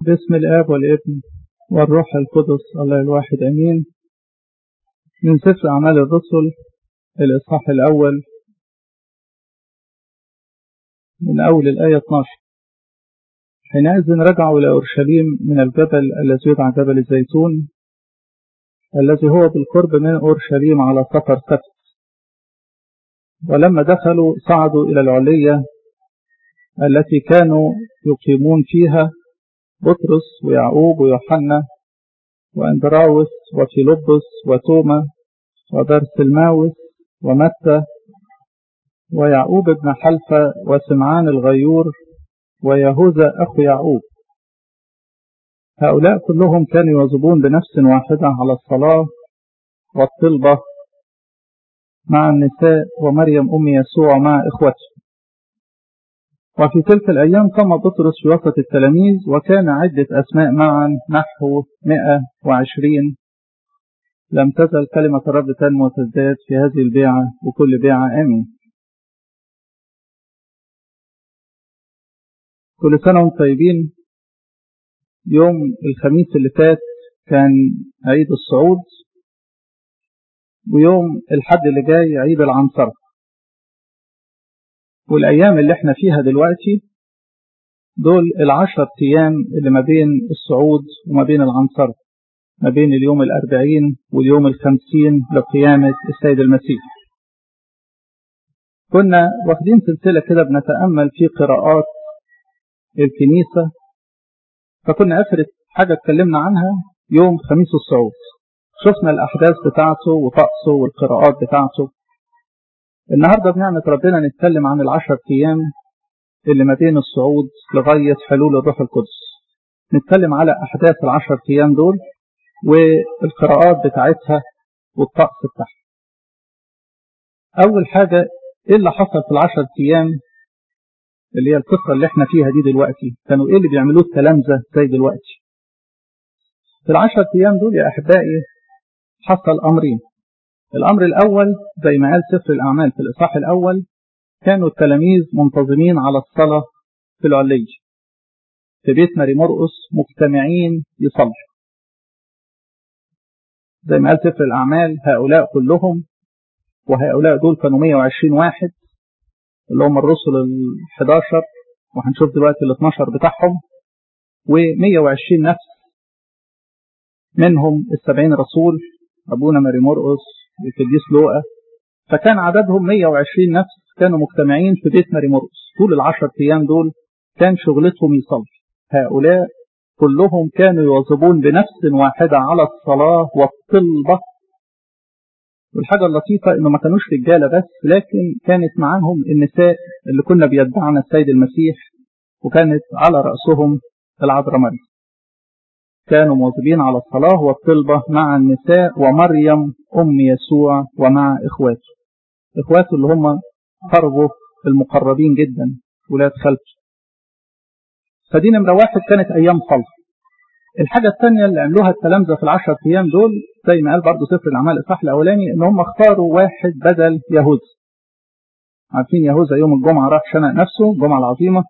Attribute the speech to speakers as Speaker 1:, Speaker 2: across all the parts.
Speaker 1: باسم الآب والابن والروح القدس الله الواحد أمين من سفر أعمال الرسل الإصحاح الأول من أول الآية 12 حينئذ رجعوا إلى أورشليم من الجبل الذي يدعى جبل الزيتون الذي هو بالقرب من أورشليم على سفر سبت ولما دخلوا صعدوا إلى العلية التي كانوا يقيمون فيها بطرس ويعقوب ويوحنا وأندراوس وفيلبس وتوما وبرسلماوس ومتى ويعقوب بن حلفة وسمعان الغيور ويهوذا أخو يعقوب هؤلاء كلهم كانوا يواظبون بنفس واحدة على الصلاة والطلبة مع النساء ومريم أم يسوع مع إخوته وفي تلك الأيام قام بطرس في وسط التلاميذ وكان عدة أسماء معا نحو 120 لم تزل كلمة الرب تنمو وتزداد في هذه البيعة وكل بيعة آمين كل سنة وانتم طيبين يوم الخميس اللي فات كان عيد الصعود ويوم الحد اللي جاي عيد العنصرة والأيام اللي احنا فيها دلوقتي دول العشر أيام اللي ما بين الصعود وما بين العنصرة ما بين اليوم الأربعين واليوم الخمسين لقيامة السيد المسيح كنا واخدين سلسلة كده بنتأمل في قراءات الكنيسة فكنا آخر حاجة اتكلمنا عنها يوم خميس الصعود شفنا الأحداث بتاعته وطقسه والقراءات بتاعته النهاردة بنعمة ربنا نتكلم عن العشر أيام اللي ما بين الصعود لغاية حلول الروح القدس نتكلم على أحداث العشر أيام دول والقراءات بتاعتها والطقس بتاعها أول حاجة إيه اللي حصل في العشر أيام اللي هي القصة اللي احنا فيها دي دلوقتي كانوا إيه اللي بيعملوه التلامذة زي دلوقتي في العشر أيام دول يا أحبائي حصل أمرين الأمر الأول زي ما قال سفر الأعمال في الإصحاح الأول كانوا التلاميذ منتظمين على الصلاة في العلية في بيت ماري مرقس مجتمعين يصلوا زي ما قال سفر الأعمال هؤلاء كلهم وهؤلاء دول كانوا 120 واحد اللي هم الرسل ال 11 وهنشوف دلوقتي ال 12 بتاعهم و120 نفس منهم السبعين رسول أبونا ماري مرقس والقديس لوقا فكان عددهم 120 نفس كانوا مجتمعين في بيت ماري مرقس طول العشر أيام دول كان شغلتهم يصلي هؤلاء كلهم كانوا يواظبون بنفس واحدة على الصلاة والطلبة والحاجة اللطيفة انه ما كانوش رجالة بس لكن كانت معاهم النساء اللي كنا بيتبعنا السيد المسيح وكانت على رأسهم العذراء مريم كانوا مواظبين على الصلاة والطلبة مع النساء ومريم أم يسوع ومع إخواته إخواته اللي هم قربوا المقربين جدا ولاد خالته فدي نمرة واحد كانت أيام صلح الحاجة الثانية اللي عملوها التلامذة في العشر أيام دول زي ما قال برضه سفر الأعمال الإصحاح الأولاني إن هم اختاروا واحد بدل يهوذا عارفين يهوذا يوم الجمعة راح شنق نفسه الجمعة العظيمة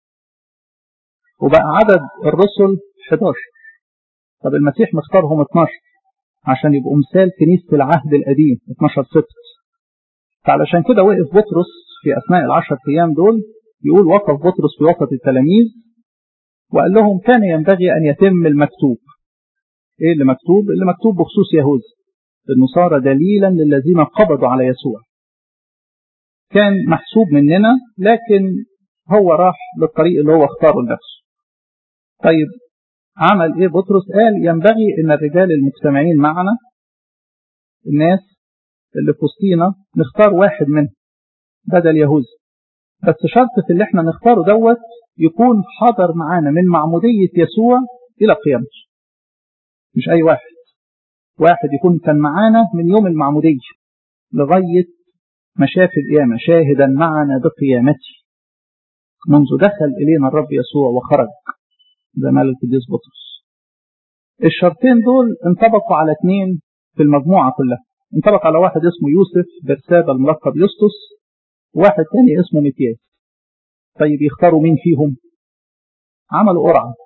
Speaker 1: وبقى عدد الرسل 11 طب المسيح مختارهم 12 عشان يبقوا مثال كنيسة العهد القديم 12 سبت فعلشان كده وقف بطرس في أثناء العشر أيام دول يقول وقف بطرس في وسط التلاميذ وقال لهم كان ينبغي أن يتم المكتوب إيه اللي مكتوب؟ اللي مكتوب بخصوص يهوذا إنه صار دليلا للذين قبضوا على يسوع كان محسوب مننا لكن هو راح للطريق اللي هو اختاره لنفسه طيب عمل ايه بطرس قال ينبغي ان الرجال المجتمعين معنا الناس اللي في وسطينا نختار واحد منهم بدل يهوذا بس شرط في اللي احنا نختاره دوت يكون حضر معانا من معمودية يسوع إلى قيامته مش أي واحد واحد يكون كان معانا من يوم المعمودية لغاية ما شاف القيامة شاهدا معنا بقيامته منذ دخل إلينا الرب يسوع وخرج زي ما قال القديس بطرس الشرطين دول انطبقوا على اثنين في المجموعة كلها انطبق على واحد اسمه يوسف برسابة الملقب يسطس وواحد تاني اسمه متياس طيب يختاروا مين فيهم عملوا قرعة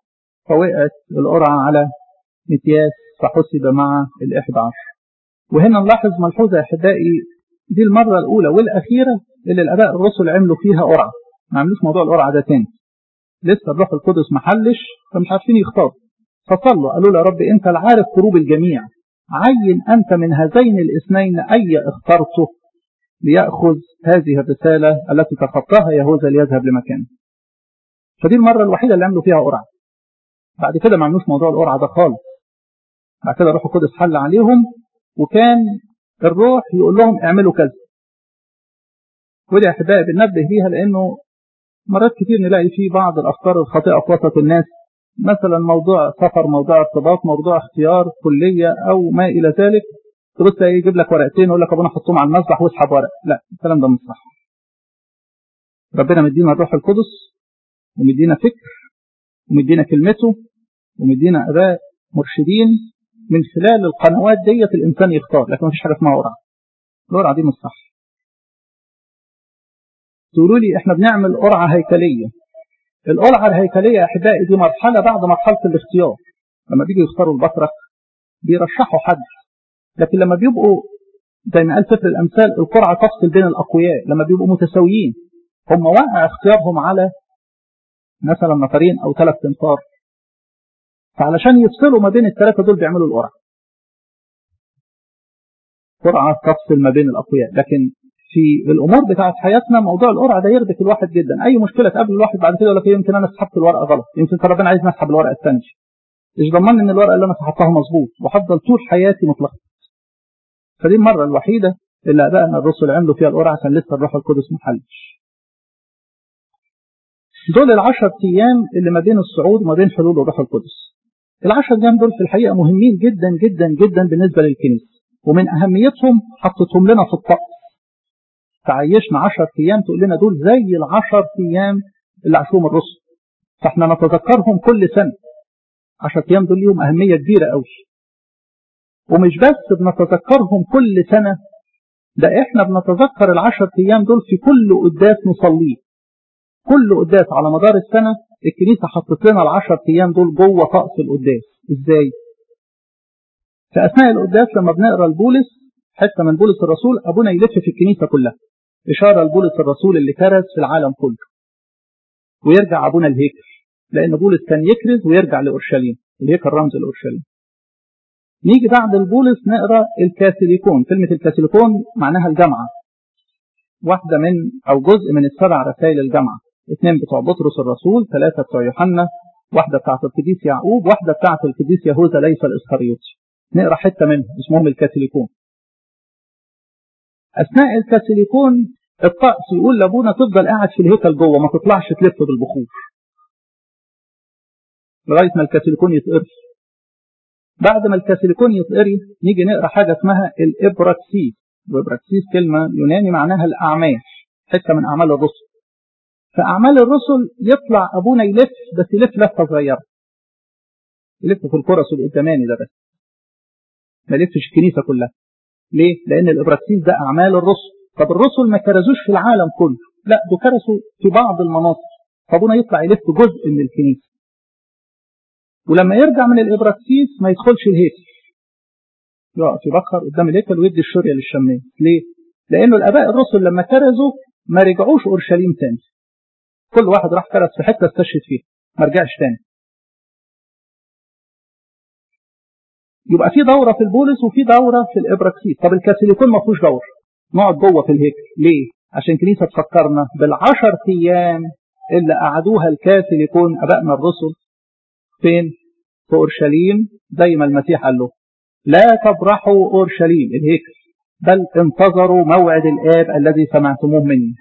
Speaker 1: فوقعت القرعة على متياس فحسب مع الإحدى عشر وهنا نلاحظ ملحوظة يا أحبائي دي المرة الأولى والأخيرة اللي الآباء الرسل عملوا فيها قرعة ما عملوش موضوع القرعة ده تاني لسه الروح القدس محلش فمش عارفين يختاروا فصلوا قالوا له يا رب أنت العارف قلوب الجميع عين أنت من هذين الاثنين أي اخترته ليأخذ هذه الرسالة التي تخطاها يهوذا ليذهب لمكانه فدي المرة الوحيدة اللي عملوا فيها قرعة بعد كده ما عملوش موضوع القرعة ده خالص بعد كده الروح القدس حل عليهم وكان الروح يقول لهم اعملوا كذا ودي احبائي بننبه ليها لانه مرات كتير نلاقي فيه بعض الافكار الخاطئه في وسط الناس مثلا موضوع سفر موضوع ارتباط موضوع اختيار كليه او ما الى ذلك تبص يجيب لك ورقتين ويقول لك ابونا حطهم على المسبح واسحب ورق لا الكلام ده مش صح ربنا مدينا الروح القدس ومدينا فكر ومدينا كلمته ومدينا اباء مرشدين من خلال القنوات ديت الانسان يختار لكن مفيش حاجه اسمها قرعه القرعه دي مش صح تقولوا لي احنا بنعمل قرعه هيكليه القرعه الهيكليه يا احبائي دي مرحله بعد مرحله الاختيار لما بيجوا يختاروا البطرك بيرشحوا حد لكن لما بيبقوا زي ما قال سفر الامثال القرعه تفصل بين الاقوياء لما بيبقوا متساويين هم وقع اختيارهم على مثلا نفرين او ثلاث تنفار فعلشان يفصلوا ما بين الثلاثه دول بيعملوا القرعه قرعه تفصل ما بين الاقوياء لكن في الامور بتاعت حياتنا موضوع القرعه ده يربك الواحد جدا اي مشكله تقابل الواحد بعد كده يقول لك يمكن انا سحبت الورقه غلط يمكن ربنا عايز اسحب الورقه الثانيه مش ضمن ان الورقه اللي انا سحبتها مظبوط وهفضل طول حياتي متلخبط فدي المره الوحيده اللي ابائنا الرسل عملوا فيها القرعه كان لسه الروح القدس محلش دول العشر ايام اللي ما بين الصعود وما بين حلول الروح القدس العشر ايام دول في الحقيقه مهمين جدا جدا جدا بالنسبه للكنيسه ومن اهميتهم حطتهم لنا في الطقس تعيشنا عشر ايام تقول لنا دول زي العشر ايام اللي عاشوهم الرسل فاحنا نتذكرهم كل سنه عشر ايام دول ليهم اهميه كبيره قوي ومش بس بنتذكرهم كل سنه ده احنا بنتذكر العشر ايام دول في كل قداس نصليه كل قداس على مدار السنه الكنيسه حطت لنا العشر ايام دول جوه طقس القداس ازاي في اثناء القداس لما بنقرا البولس حته من بولس الرسول ابونا يلف في الكنيسه كلها اشاره لبولس الرسول اللي كرز في العالم كله ويرجع ابونا الهيكل لان بولس كان يكرز ويرجع لاورشليم الهيكل رمز لاورشليم نيجي بعد البولس نقرا الكاثوليكون كلمه الكاثوليكون معناها الجامعه واحده من او جزء من السبع رسائل الجامعه اثنين بتوع بطرس الرسول ثلاثه بتوع يوحنا واحده بتاعت القديس يعقوب واحده بتاعت القديس يهوذا ليس الاسخريوطي نقرا حته منهم اسمهم الكاثوليكون اثناء الكاثوليكون الطقس يقول لابونا تفضل قاعد في الهيكل جوه ما تطلعش تلف بالبخور لغايه ما الكاثوليكون يتقري بعد ما الكاثوليكون يتقري نيجي نقرا حاجه اسمها الابراكسيس الابراكسيس كلمه يوناني معناها الاعمال حته من اعمال الرسل في اعمال الرسل يطلع ابونا يلف بس يلف لفه صغيره يلف في الكرس القداماني ده بس ما يلفش الكنيسه كلها ليه؟ لأن الإبراكسيس ده أعمال الرسل طب الرسل ما كرزوش في العالم كله لا دول كرسوا في بعض المناطق فابونا يطلع يلف جزء من الكنيسة ولما يرجع من الإبراكسيس ما يدخلش الهيكل يقف يبخر قدام الهيكل ويدي الشرية للشمال ليه؟ لأنه الآباء الرسل لما كرزوا ما رجعوش أورشليم تاني كل واحد راح كرز في حتة استشهد فيها ما رجعش تاني يبقى في دورة في البولس وفي دورة في الإبراكسيس طب الكاثوليكون ما فيهوش دورة نقعد جوه في الهيكل ليه؟ عشان كنيسة تفكرنا بالعشر أيام اللي قعدوها الكاثوليكون أبائنا الرسل فين؟ في أورشليم زي ما المسيح قال له لا تبرحوا أورشليم الهيكل بل انتظروا موعد الآب الذي سمعتموه مني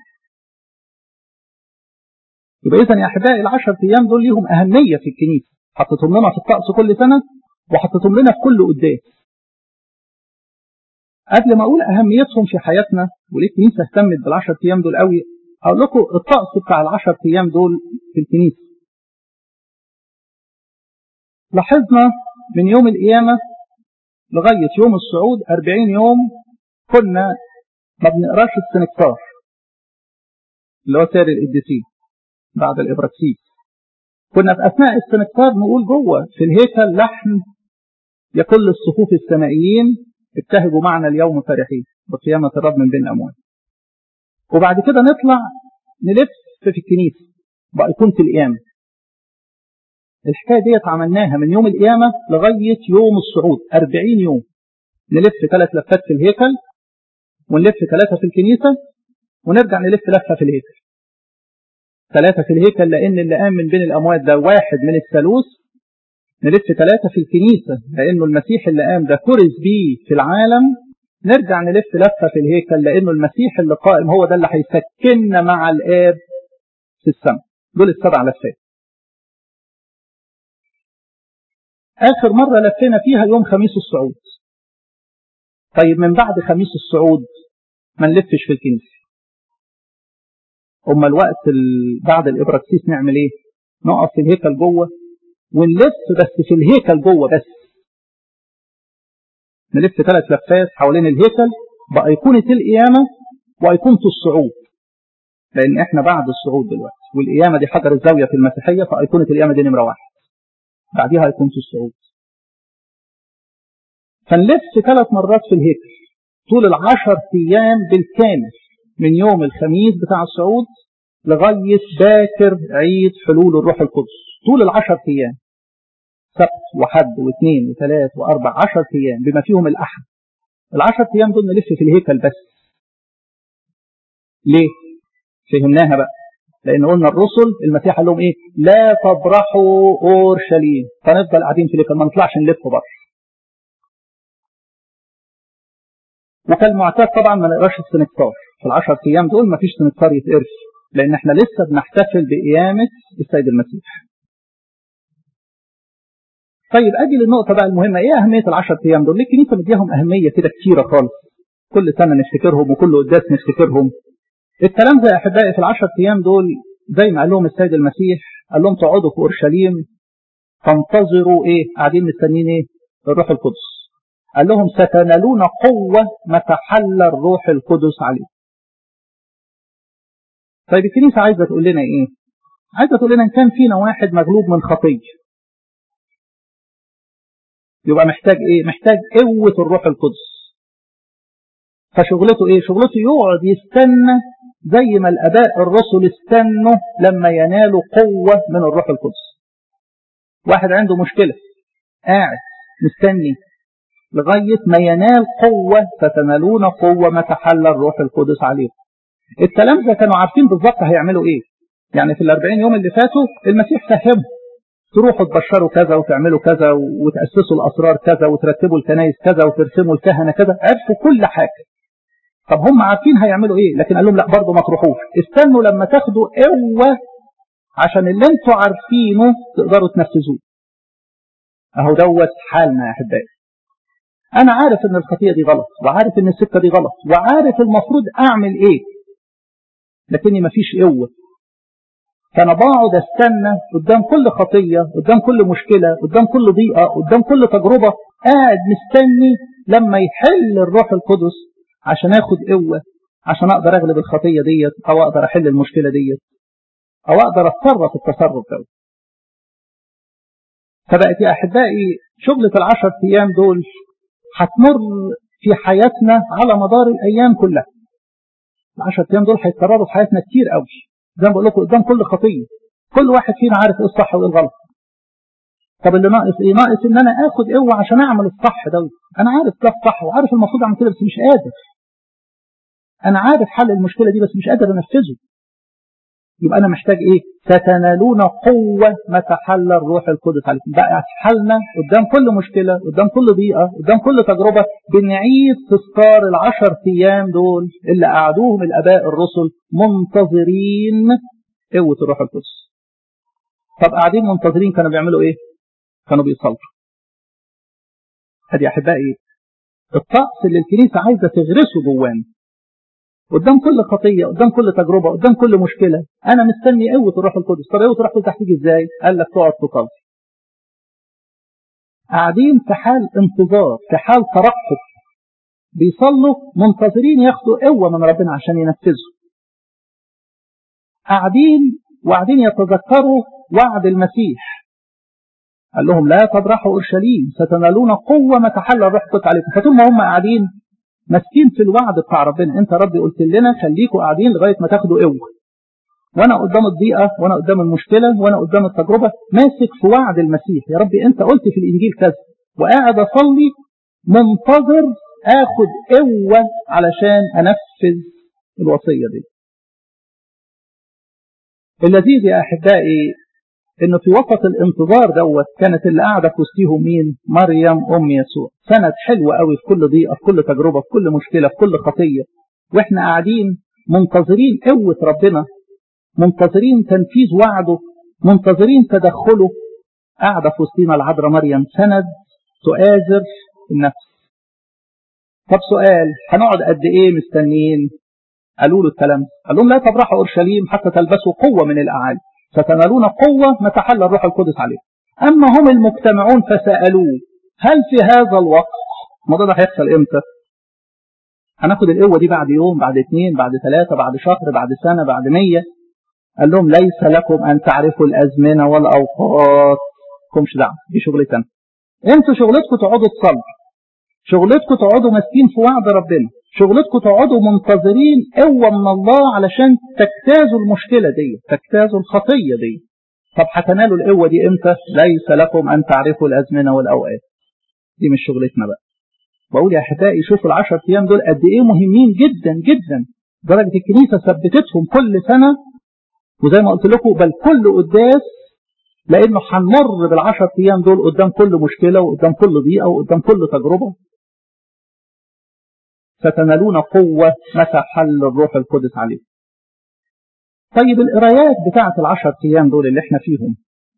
Speaker 1: يبقى إذا يا أحبائي العشر أيام دول ليهم أهمية في الكنيسة حطيتهم لنا في الطقس كل سنة وحطيتهم لنا في كل قداس قبل ما اقول اهميتهم في حياتنا وليه الكنيسه اهتمت بالعشر ايام دول قوي اقول لكم الطقس بتاع العشر ايام دول في الكنيسه لاحظنا من يوم القيامه لغايه يوم الصعود 40 يوم كنا ما بنقراش السنكسار اللي هو سير القديسين بعد الابراكسيس كنا في أثناء استنكار نقول جوه في الهيكل لحن يا كل الصفوف السمائيين ابتهجوا معنا اليوم فرحين بقيامة الرب من بين الأموات وبعد كده نطلع نلف في الكنيسة بأيقونة القيامة الحكاية ديت عملناها من يوم القيامة لغاية يوم الصعود 40 يوم نلف ثلاث لفات في الهيكل ونلف ثلاثة في الكنيسة ونرجع نلف لفة في الهيكل ثلاثة في الهيكل لأن اللي قام من بين الأموات ده واحد من الثالوث نلف ثلاثة في الكنيسة لأنه المسيح اللي قام ده كرز بيه في العالم نرجع نلف لفة في الهيكل لأنه المسيح اللي قائم هو ده اللي هيسكننا مع الآب في السماء دول السبع لفات آخر مرة لفينا فيها يوم خميس الصعود طيب من بعد خميس الصعود ما نلفش في الكنيسة أما الوقت بعد الإبراكسيس نعمل إيه نقف في الهيكل جوه ونلف بس في الهيكل جوه بس نلف ثلاث لفات حوالين الهيكل بأيقونة القيامة وأيقونة الصعود لأن إحنا بعد الصعود دلوقتي والقيامة دي حجر الزاوية في المسيحية فأيقونة القيامة دي نمرة واحد بعديها أيقونة الصعود فنلف ثلاث مرات في الهيكل طول العشر أيام بالكامل من يوم الخميس بتاع الصعود لغاية باكر عيد حلول الروح القدس طول العشر أيام سبت وحد واثنين وثلاث وأربع عشر أيام بما فيهم الأحد العشر أيام دول نلف في الهيكل بس ليه؟ فهمناها بقى لأن قلنا الرسل المسيح قال لهم إيه؟ لا تبرحوا أورشليم فنفضل قاعدين في الهيكل ما نطلعش نلف بره وكالمعتاد طبعا ما نقراش السنكسار في العشر أيام دول ما فيش سنكسار يتقرش لأن احنا لسه بنحتفل بقيامة السيد المسيح طيب أجي للنقطة بقى المهمة إيه أهمية العشر أيام دول؟ ليه الكنيسة مديهم أهمية كده كتيرة خالص كل سنة نفتكرهم وكل قداس نفتكرهم الكلام ده يا أحبائي في العشر أيام دول زي ما قال لهم السيد المسيح قال لهم تقعدوا في أورشليم تنتظروا إيه؟ قاعدين مستنيين إيه؟ الروح القدس قال لهم ستنالون قوة متى حل الروح القدس عليكم طيب الكنيسة عايزة تقول لنا إيه؟ عايزة تقول لنا إن كان فينا واحد مغلوب من خطية يبقى محتاج إيه؟ محتاج قوة الروح القدس فشغلته إيه؟ شغلته يقعد يستنى زي ما الآباء الرسل استنوا لما ينالوا قوة من الروح القدس واحد عنده مشكلة قاعد مستني لغاية ما ينال قوة فتنالون قوة ما تحل الروح القدس عليكم الكلام ده كانوا عارفين بالظبط هيعملوا ايه يعني في الأربعين يوم اللي فاتوا المسيح فهمهم تروحوا تبشروا كذا وتعملوا كذا وتأسسوا الأسرار كذا وترتبوا الكنائس كذا وترسموا الكهنة كذا عرفوا كل حاجة طب هم عارفين هيعملوا ايه لكن قال لهم لا برضه ما تروحوش استنوا لما تاخدوا قوة عشان اللي انتوا عارفينه تقدروا تنفذوه اهو دوت حالنا يا احبائي انا عارف ان الخطية دي غلط وعارف ان السكة دي غلط وعارف المفروض اعمل ايه لكني مفيش قوة فانا بقعد استنى قدام كل خطية قدام كل مشكلة قدام كل ضيقة قدام كل تجربة قاعد مستني لما يحل الروح القدس عشان اخد قوة عشان اقدر اغلب الخطية ديت او اقدر احل المشكلة ديت او اقدر اتصرف التصرف دوت فبقت يا احبائي شغلة العشر ايام دول هتمر في حياتنا على مدار الايام كلها العشر ايام دول هيتكرروا في حياتنا كتير قوي زي ما بقول لكم قدام كل خطيه كل واحد فينا عارف ايه الصح وايه الغلط طب اللي ناقص ايه ناقص ان انا اخد قوه عشان اعمل الصح دوت انا عارف ده الصح وعارف المفروض اعمل كده بس مش قادر انا عارف حل المشكله دي بس مش قادر انفذه يبقى انا محتاج ايه ستنالون قوه متى حل الروح القدس عليكم بقى حالنا قدام كل مشكله قدام كل ضيقه قدام كل تجربه بنعيد تذكار العشر ايام دول اللي قعدوهم الاباء الرسل منتظرين قوه الروح القدس طب قاعدين منتظرين كانوا بيعملوا ايه كانوا بيصلوا ادي احبائي الطقس اللي الكنيسه عايزه تغرسه جوانا قدام كل خطية قدام كل تجربة قدام كل مشكلة أنا مستني قوة الروح القدس طب قوة الروح القدس هتيجي إزاي قال لك تقعد تصلي قاعدين في حال انتظار في حال ترقب بيصلوا منتظرين ياخدوا قوة من ربنا عشان ينفذوا قاعدين وقاعدين يتذكروا وعد المسيح قال لهم لا تبرحوا اورشليم ستنالون قوه ما تحل الروح القدس عليكم فطول ما هم قاعدين ماسكين في الوعد بتاع ربنا انت ربي قلت لنا خليكم قاعدين لغايه ما تاخدوا قوه وانا قدام الضيقه وانا قدام المشكله وانا قدام التجربه ماسك في وعد المسيح يا ربي انت قلت في الانجيل كذا وقاعد اصلي منتظر اخد قوه علشان انفذ الوصيه دي اللذيذ يا احبائي انه في وسط الانتظار دوت كانت اللي قاعده في وسطيهم مين؟ مريم ام يسوع سند حلوه قوي في كل ضيقه في كل تجربه في كل مشكله في كل خطيه واحنا قاعدين منتظرين قوه ربنا منتظرين تنفيذ وعده منتظرين تدخله قاعده في وسطينا العذراء مريم سند تؤازر النفس طب سؤال هنقعد قد ايه مستنيين قالوا له الكلام قال لهم لا تبرحوا اورشليم حتى تلبسوا قوه من الاعالي ستنالون قوه ما تحل الروح القدس عليكم اما هم المجتمعون فسالوه هل في هذا الوقت الموضوع ده هيحصل امتى هناخد القوه دي بعد يوم بعد اثنين بعد ثلاثه بعد شهر بعد سنه بعد مية قال لهم ليس لكم ان تعرفوا الازمنه والاوقات كمش دعوه دي شغلتي انا انتوا شغلتكم تقعدوا تصلوا شغلتكم تقعدوا ماسكين في وعد ربنا شغلتكم تقعدوا منتظرين قوة من الله علشان تجتازوا المشكلة دي تجتازوا الخطية دي طب هتنالوا القوة دي امتى ليس لكم ان تعرفوا الازمنة والاوقات دي مش شغلتنا بقى بقول يا احبائي شوفوا العشر ايام دول قد ايه مهمين جدا جدا درجة الكنيسة ثبتتهم كل سنة وزي ما قلت لكم بل كل قداس لانه هنمر بالعشر ايام دول قدام كل مشكله وقدام كل ضيقه وقدام كل تجربه فتنالون قوة متى حل الروح القدس عليكم. طيب القرايات بتاعة العشر أيام دول اللي احنا فيهم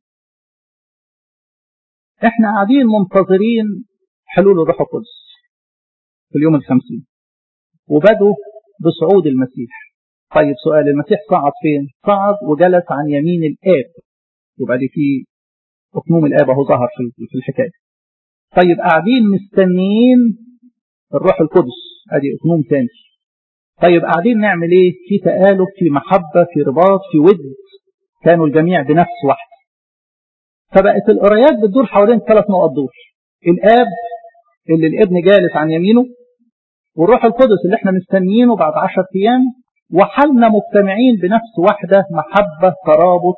Speaker 1: احنا قاعدين منتظرين حلول الروح القدس في اليوم الخمسين وبدوا بصعود المسيح طيب سؤال المسيح صعد فين؟ صعد وجلس عن يمين الآب يبقى دي في أقنوم الآب أهو ظهر في الحكاية طيب قاعدين مستنيين الروح القدس ادي اقنوم تاني طيب قاعدين نعمل ايه في تآلف في محبة في رباط في ود كانوا الجميع بنفس واحدة فبقت القرايات بتدور حوالين ثلاث نقط دول الاب اللي الابن جالس عن يمينه والروح القدس اللي احنا مستنيينه بعد عشر ايام وحالنا مجتمعين بنفس واحدة محبة ترابط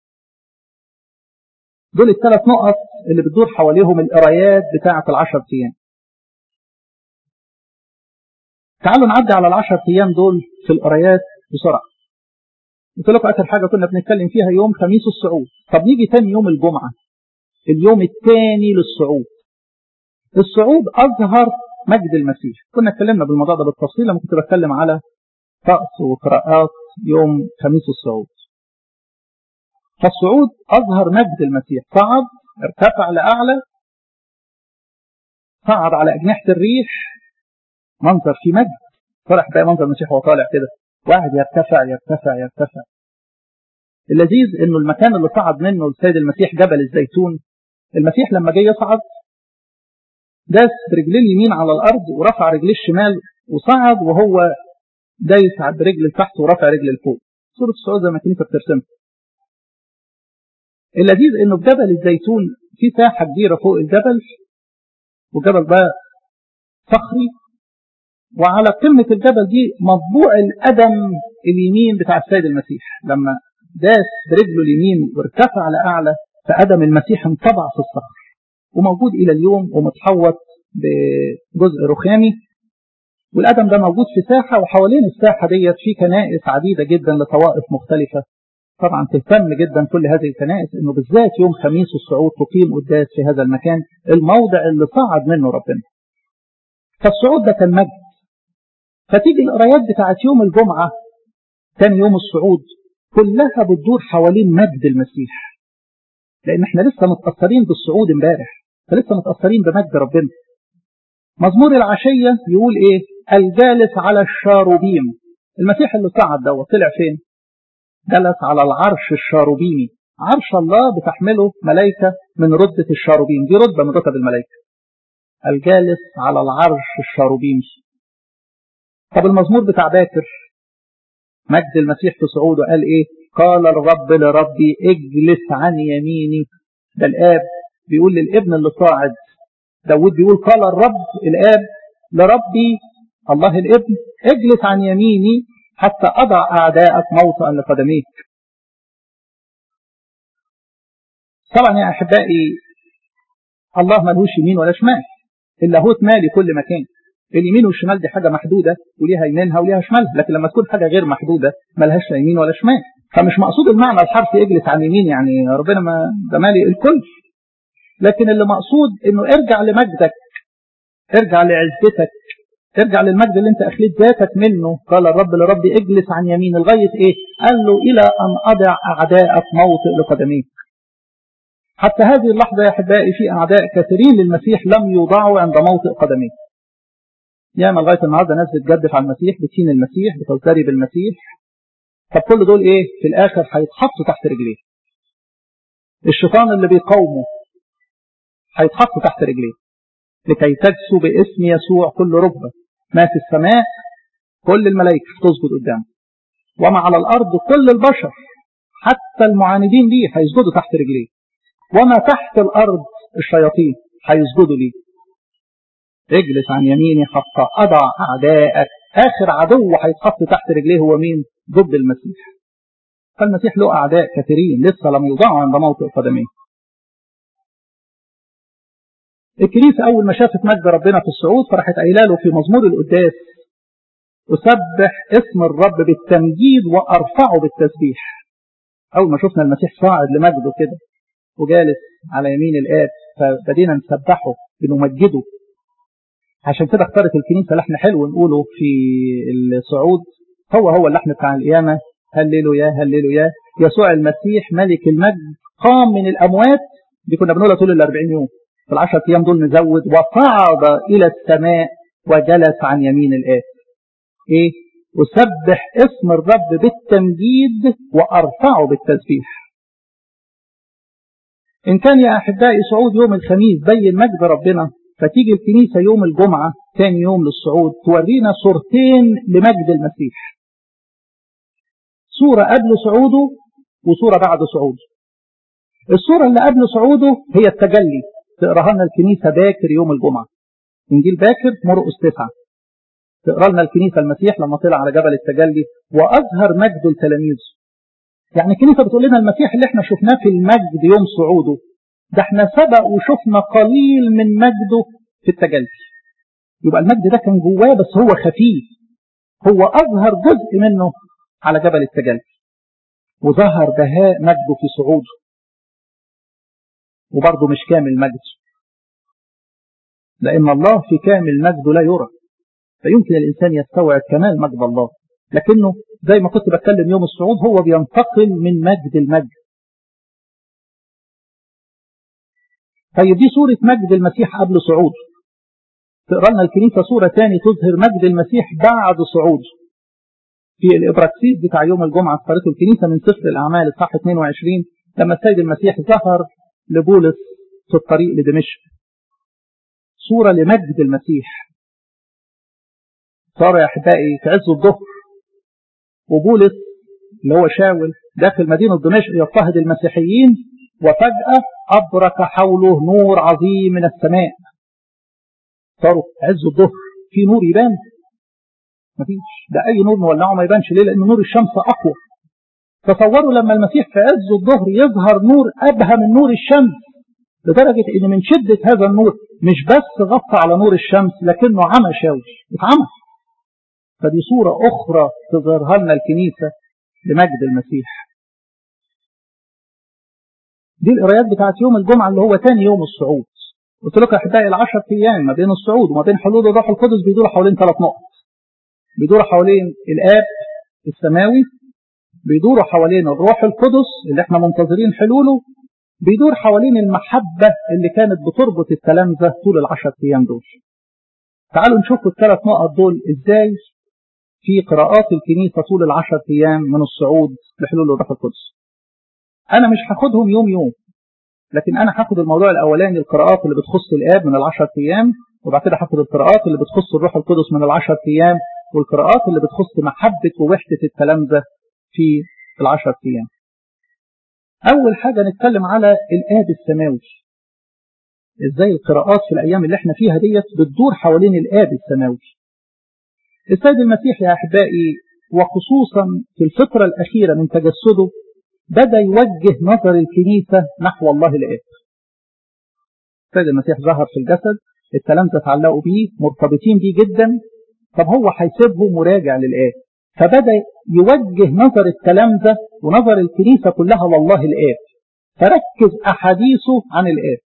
Speaker 1: دول الثلاث نقط اللي بتدور حواليهم القرايات بتاعة العشر ايام تعالوا نعدي على العشر ايام دول في القرايات بسرعه. قلت لكم اخر حاجه كنا بنتكلم فيها يوم خميس الصعود، طب نيجي تاني يوم الجمعه. اليوم الثاني للصعود. الصعود اظهر مجد المسيح، كنا اتكلمنا بالموضوع ده بالتفصيل لما كنت بتكلم على طقس وقراءات يوم خميس الصعود. فالصعود اظهر مجد المسيح، صعد ارتفع لاعلى صعد على اجنحه الريح منظر في مجد فرح بقى منظر المسيح وهو طالع كده واحد يرتفع يرتفع يرتفع اللذيذ انه المكان اللي صعد منه السيد المسيح جبل الزيتون المسيح لما جه يصعد داس برجليه اليمين على الارض ورفع رجليه الشمال وصعد وهو دايس برجل لتحت ورفع رجل لفوق صورة الصعود زي ما الكنيسة بترسمها اللذيذ انه في جبل الزيتون في ساحة كبيرة فوق الجبل والجبل ده صخري وعلى قمة الجبل دي مطبوع القدم اليمين بتاع السيد المسيح لما داس برجله اليمين وارتفع لأعلى فقدم المسيح انطبع في الصخر وموجود إلى اليوم ومتحوط بجزء رخامي والقدم ده موجود في ساحة وحوالين الساحة ديت في كنائس عديدة جدا لطوائف مختلفة طبعا تهتم جدا كل هذه الكنائس انه بالذات يوم خميس الصعود تقيم قداس في هذا المكان الموضع اللي صعد منه ربنا فالصعود ده كان مجد فتيجي القرايات بتاعت يوم الجمعة كان يوم الصعود كلها بتدور حوالين مجد المسيح لأن احنا لسه متأثرين بالصعود امبارح فلسه متأثرين بمجد ربنا مزمور العشية يقول ايه الجالس على الشاروبيم المسيح اللي صعد دوت طلع فين جلس على العرش الشاروبيمي عرش الله بتحمله ملائكة من ردة الشاروبيم دي رتبة من رتب الملائكة الجالس على العرش الشاروبيمي طب المزمور بتاع باكر مجد المسيح في صعوده قال ايه قال الرب لربي اجلس عن يميني ده الآب بيقول للابن اللي صاعد داود بيقول قال الرب الآب لربي الله الابن اجلس عن يميني حتى أضع أعداءك موطئا لقدميك طبعا يا أحبائي الله ملهوش يمين ولا شمال اللاهوت مالي كل مكان اليمين والشمال دي حاجة محدودة وليها يمينها وليها شمالها لكن لما تكون حاجة غير محدودة ملهاش لا يمين ولا شمال فمش مقصود المعنى الحرفي اجلس عن يمين يعني ربنا ما ده مالي الكل لكن اللي مقصود انه ارجع لمجدك ارجع لعزتك ارجع للمجد اللي انت اخليت ذاتك منه قال الرب لربي اجلس عن يمين لغايه ايه قال له الى ان اضع اعداءك موطئ لقدميك حتى هذه اللحظه يا احبائي في اعداء كثيرين للمسيح لم يوضعوا عند موطئ قدميه ياما لغايه النهارده ناس بتجدف على المسيح بتهين المسيح بتزدري بالمسيح طب كل دول ايه في الاخر هيتحطوا تحت رجليه الشيطان اللي بيقاومه هيتحطوا تحت رجليه لكي تجسوا باسم يسوع كل ركبه ما في السماء كل الملائكه تسجد قدامه وما على الارض كل البشر حتى المعاندين ليه هيسجدوا تحت رجليه وما تحت الارض الشياطين هيسجدوا ليه اجلس عن يميني حتى اضع اعدائك اخر عدو هيتحط تحت رجليه هو مين ضد المسيح فالمسيح له اعداء كثيرين لسه لم يوضعوا عند موطئ قدميه الكنيسة أول ما شافت مجد ربنا في الصعود فراحت قايله له في مزمور القداس أسبح اسم الرب بالتمجيد وأرفعه بالتسبيح أول ما شفنا المسيح صاعد لمجده كده وجالس على يمين الآب فبدينا نسبحه بنمجده عشان كده اختارت الكنيسة لحن حلو نقوله في الصعود هو هو اللحن بتاع القيامة هللوا يا هللوا يا يسوع المسيح ملك المجد قام من الأموات دي كنا بنقولها طول الأربعين يوم في العشرة أيام دول نزود وصعد إلى السماء وجلس عن يمين الآب إيه أسبح اسم الرب بالتمجيد وأرفعه بالتسبيح إن كان يا أحبائي صعود يوم الخميس بين مجد ربنا فتيجي الكنيسة يوم الجمعة ثاني يوم للصعود تورينا صورتين لمجد المسيح صورة قبل صعوده وصورة بعد صعوده الصورة اللي قبل صعوده هي التجلي تقراها لنا الكنيسة باكر يوم الجمعة إنجيل باكر مرقس تسعة تقرا لنا الكنيسة المسيح لما طلع على جبل التجلي وأظهر مجده لتلاميذه يعني الكنيسة بتقول لنا المسيح اللي احنا شفناه في المجد يوم صعوده ده احنا سبق وشفنا قليل من مجده في التجلي يبقى المجد ده كان جواه بس هو خفيف هو أظهر جزء منه على جبل التجلي وظهر بهاء مجده في صعوده وبرضه مش كامل مجده لأن الله في كامل مجده لا يرى فيمكن الإنسان يستوعب كمال مجد الله لكنه زي ما كنت بتكلم يوم الصعود هو بينتقل من مجد المجد طيب دي صورة مجد المسيح قبل صعوده تقرا لنا الكنيسة صورة تاني تظهر مجد المسيح بعد صعوده في الإبراكسيس بتاع يوم الجمعة اختارته الكنيسة من سفر الأعمال الصح 22 لما السيد المسيح ظهر لبولس في الطريق لدمشق صورة لمجد المسيح صار يا أحبائي في عز الظهر وبولس اللي هو شاول داخل مدينة دمشق يضطهد المسيحيين وفجأة أبرك حوله نور عظيم من السماء صاروا عز الظهر في نور يبان مفيش ده أي نور مولعه ما يبانش ليه لأن نور الشمس أقوى تصوروا لما المسيح في عز الظهر يظهر نور أبهى من نور الشمس لدرجة إن من شدة هذا النور مش بس غطى على نور الشمس لكنه عمى شاوي اتعمى فدي صورة أخرى تظهرها لنا الكنيسة لمجد المسيح دي القرايات بتاعت يوم الجمعة اللي هو تاني يوم الصعود قلت لكم أحبائي العشر أيام ما بين الصعود وما بين حلول الروح القدس بيدور حوالين ثلاث نقط بيدور حوالين الآب السماوي بيدور حوالين الروح القدس اللي احنا منتظرين حلوله بيدور حوالين المحبة اللي كانت بتربط التلامذة طول العشر أيام دول تعالوا نشوف الثلاث نقط دول ازاي في قراءات الكنيسة طول العشر أيام من الصعود لحلول الروح القدس أنا مش هاخدهم يوم يوم لكن أنا هاخد الموضوع الأولاني القراءات اللي بتخص الآب من العشر أيام وبعد كده هاخد القراءات اللي بتخص الروح القدس من العشر أيام والقراءات اللي بتخص محبة ووحدة التلامذة في في العشر أيام أول حاجة نتكلم على الآب السماوي إزاي القراءات في الأيام اللي احنا فيها ديت بتدور حوالين الآب السماوي السيد المسيح يا أحبائي وخصوصا في الفترة الأخيرة من تجسده بدأ يوجه نظر الكنيسة نحو الله الآب السيد المسيح ظهر في الجسد التلامذة تعلقوا بيه مرتبطين بيه جدا طب هو هيسيبهم وراجع للآب فبدأ يوجه نظر التلامذة ونظر الكنيسة كلها لله الآب فركز أحاديثه عن الآب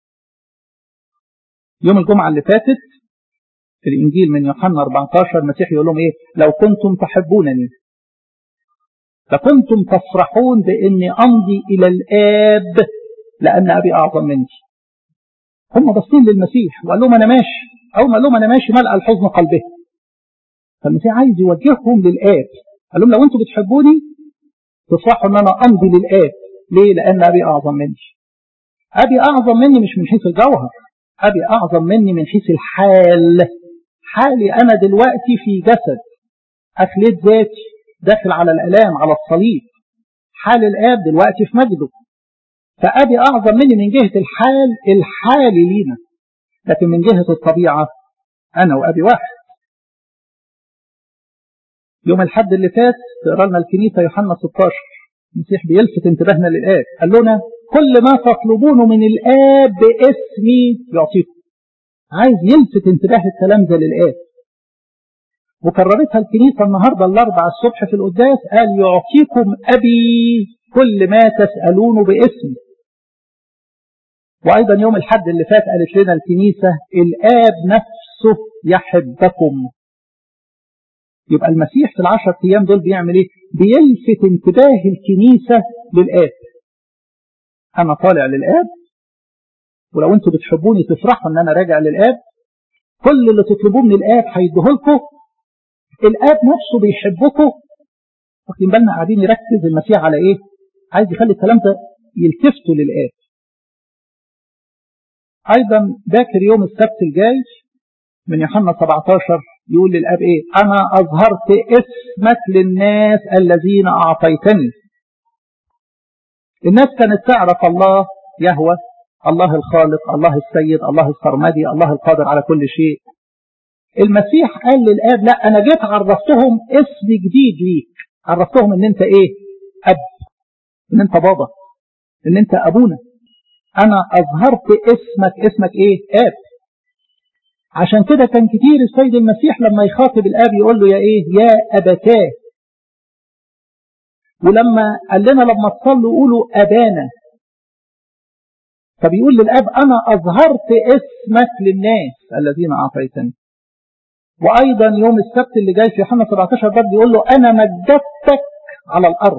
Speaker 1: يوم الجمعة اللي فاتت في الإنجيل من يوحنا 14 المسيح يقول لهم إيه لو كنتم تحبونني لكنتم تفرحون بإني أمضي إلى الآب لأن أبي أعظم مني هم باصين للمسيح وقال لهم أنا ماشي أول ما قال لهم أنا ماشي ملأ الحزن قلبه فالمسيح عايز يوجههم للآب قال لهم لو أنتم بتحبوني تفرحوا إن أنا أمضي للآب ليه؟ لأن أبي أعظم مني أبي أعظم مني مش من حيث الجوهر أبي أعظم مني من حيث الحال حالي أنا دلوقتي في جسد أخليت ذاتي داخل على الألام على الصليب حال الآب دلوقتي في مجده فأبي أعظم مني من جهة الحال الحالي لينا لكن من جهة الطبيعة أنا وأبي واحد يوم الحد اللي فات تقرا لنا الكنيسة يوحنا 16 المسيح بيلفت انتباهنا للآب قال لنا كل ما تطلبونه من الآب باسمي يعطيكم عايز يلفت انتباه التلامذة للآب وكررتها الكنيسة النهاردة الأربع الصبح في القداس قال يعطيكم أبي كل ما تسألونه باسمي وأيضا يوم الحد اللي فات قالت لنا الكنيسة الآب نفسه يحبكم يبقى المسيح في العشر أيام دول بيعمل إيه؟ بيلفت انتباه الكنيسة للآب أنا طالع للآب ولو أنتوا بتحبوني تفرحوا إن أنا راجع للآب كل اللي تطلبوه من الآب هيديهولكم الآب نفسه بيحبكم واخدين بالنا قاعدين يركز المسيح على إيه؟ عايز يخلي الكلام ده يلتفتوا للآب أيضا باكر يوم السبت الجاي من يوحنا 17 يقول للأب إيه أنا أظهرت اسمك للناس الذين أعطيتني الناس كانت تعرف الله يهوى الله الخالق الله السيد الله السرمدي الله القادر على كل شيء المسيح قال للآب لا أنا جيت عرفتهم اسم جديد ليك عرفتهم ان انت ايه اب ان انت بابا ان انت ابونا انا اظهرت اسمك اسمك ايه اب عشان كده كان كتير السيد المسيح لما يخاطب الاب يقول له يا ايه يا ابتاه ولما قال لنا لما تصلوا قولوا ابانا فبيقول للاب انا اظهرت اسمك للناس الذين اعطيتني وايضا يوم السبت اللي جاي في يوحنا 17 برضه يقول له انا مجدتك على الارض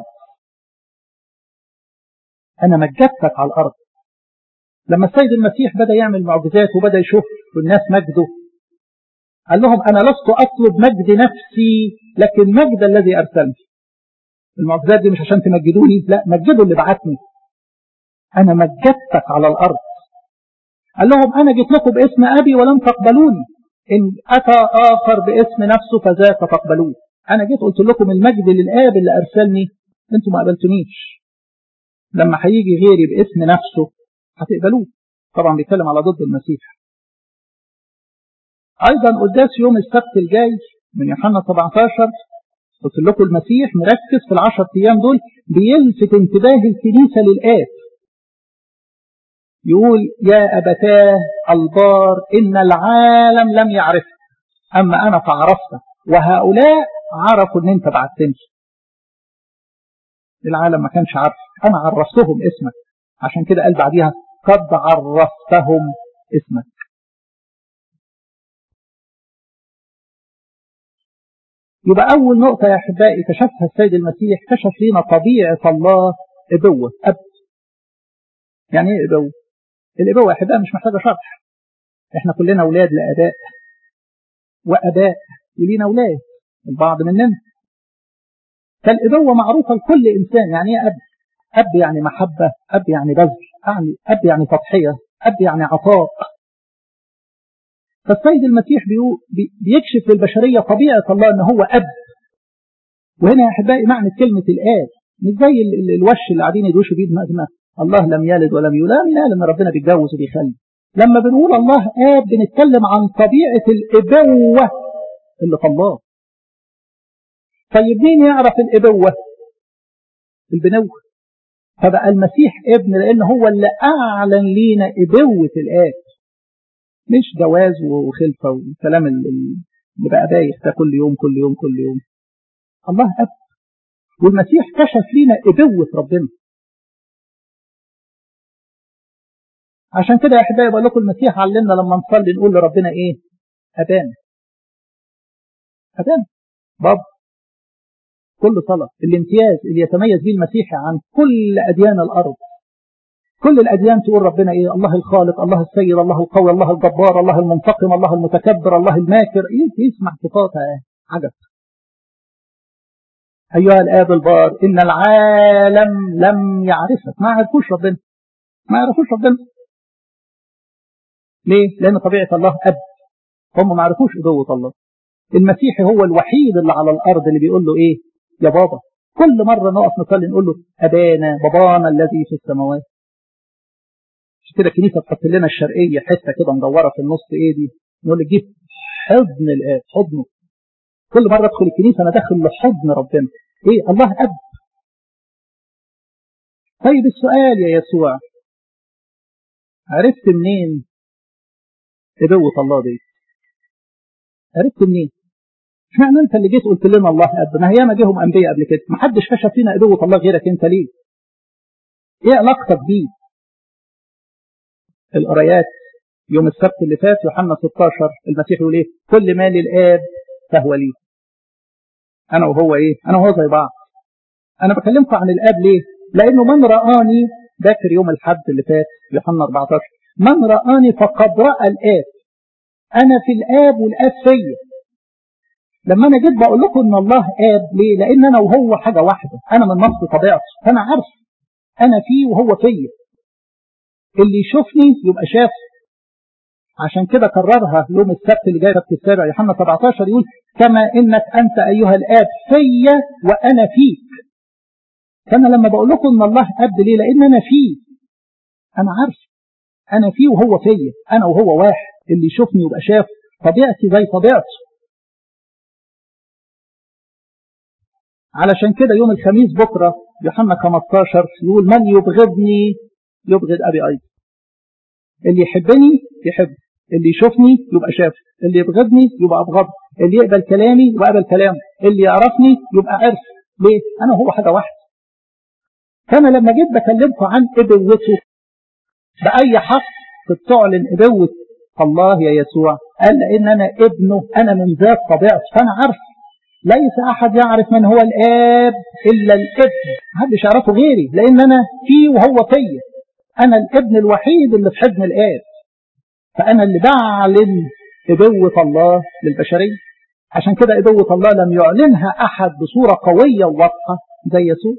Speaker 1: انا مجدتك على الارض لما السيد المسيح بدا يعمل معجزات وبدا يشوف الناس مجده قال لهم انا لست اطلب مجد نفسي لكن مجد الذي ارسلني المعجزات دي مش عشان تمجدوني لا مجدوا اللي بعتني انا مجدتك على الارض قال لهم انا جيت لكم باسم ابي ولم تقبلوني إن أتى آخر باسم نفسه فذاك تقبلوه أنا جيت قلت لكم المجد للآب اللي أرسلني أنتم ما قبلتنيش لما هيجي غيري باسم نفسه هتقبلوه طبعا بيتكلم على ضد المسيح أيضا قداس يوم السبت الجاي من يوحنا 17 قلت لكم المسيح مركز في العشر أيام دول بيلفت انتباه الكنيسة للآب يقول يا أبتاه البار إن العالم لم يعرفك أما أنا فعرفتك وهؤلاء عرفوا أن أنت بعتني العالم ما كانش عارف أنا عرفتهم اسمك عشان كده قال بعديها قد عرفتهم اسمك يبقى أول نقطة يا أحبائي كشفها السيد المسيح كشف لنا طبيعة الله إبوة أب يعني إيه إبوة؟ الإبوة يا أحبائي مش محتاجة شرح إحنا كلنا أولاد لآباء وأباء لينا أولاد البعض مننا فالإبوة معروفة لكل إنسان يعني إيه أب؟ أب يعني محبة أب يعني بذل يعني أب يعني تضحية أب يعني عطاء فالسيد المسيح بيكشف للبشرية طبيعة الله أن هو أب وهنا يا أحبائي معنى كلمة الآب مش زي الوش اللي قاعدين يدوشوا بيه دماغنا الله لم يلد ولم يولد لا لان ربنا بيتجوز وبيخلي لما بنقول الله آب بنتكلم عن طبيعة الإبوة اللي في الله طيب مين يعرف الإبوة البنوة فبقى المسيح ابن لأن هو اللي أعلن لينا إبوة الآب مش جواز وخلفة والكلام اللي بقى بايخ ده كل يوم كل يوم كل يوم الله أب والمسيح كشف لينا إبوة ربنا عشان كده يا أحبائي بقول لكم المسيح علمنا لما نصلي نقول لربنا إيه أبانا أبانا بابا كل صلاة الامتياز اللي يتميز به المسيحي عن كل أديان الأرض كل الأديان تقول ربنا إيه الله الخالق الله السيد الله القوي الله الجبار الله المنتقم الله المتكبر الله الماكر إيه يسمع صفاتها عجب أيها الآب البار إن العالم لم يعرفك ما يعرفوش ربنا ما يعرفوش ربنا ليه؟ لأن طبيعة الله أب هم ما يعرفوش أبوة الله المسيحي هو الوحيد اللي على الأرض اللي بيقول له إيه يا بابا كل مرة نقف نصلي نقول له أبانا بابانا الذي في السماوات مش كده الكنيسة تحط لنا الشرقية حتة كده مدورة في النص إيه دي نقول لك جيب حضن الآب حضنه كل مرة أدخل الكنيسة أنا داخل لحضن ربنا إيه الله أب طيب السؤال يا يسوع عرفت منين إبوة الله دي عرفت منين اشمعنى انت اللي جيت قلت لنا الله اب ما هي ما جيهم انبياء قبل كده ما حدش كشف فينا ابوه الله غيرك انت ليه ايه علاقتك بيه القرايات يوم السبت اللي فات يوحنا 16 المسيح يقول ايه كل ما للاب فهو لي انا وهو ايه انا وهو زي بعض انا بكلمكم عن الاب ليه لانه من رآني ذاكر يوم الحد اللي فات يوحنا 14 من رآني فقد رأى الاب انا في الاب والاب فيا لما انا جيت بقول لكم ان الله اب ليه لان انا وهو حاجه واحده انا من نفس طبيعته فانا عارف انا فيه وهو فيا اللي يشوفني يبقى شاف عشان كده كررها يوم السبت اللي جاي السبت السابع يوحنا 17 يقول كما انك انت ايها الاب فيا وانا فيك فانا لما بقول لكم ان الله اب ليه لان انا فيه انا عارف انا فيه وهو فيا انا وهو واحد اللي يشوفني يبقى شاف طبيعتي زي طبيعته علشان كده يوم الخميس بكرة يوحنا 15 يقول من يبغضني يبغض أبي أيضا اللي يحبني يحب اللي يشوفني يبقى شاف اللي يبغضني يبقى أبغض اللي يقبل كلامي يبقى قبل كلامه اللي يعرفني يبقى عرف ليه أنا هو حاجة واحدة فأنا لما جيت بكلمكم عن إبوته بأي حق بتعلن إبوة الله يا يسوع قال لأن أنا ابنه أنا من ذات طبيعته فأنا عارف ليس أحد يعرف من هو الآب إلا الابن محدش يعرفه غيري لأن أنا فيه وهو فيا أنا الابن الوحيد اللي في حضن الآب فأنا اللي بعلن إبوة الله للبشرية عشان كده إبوة الله لم يعلنها أحد بصورة قوية وواضحة زي يسوع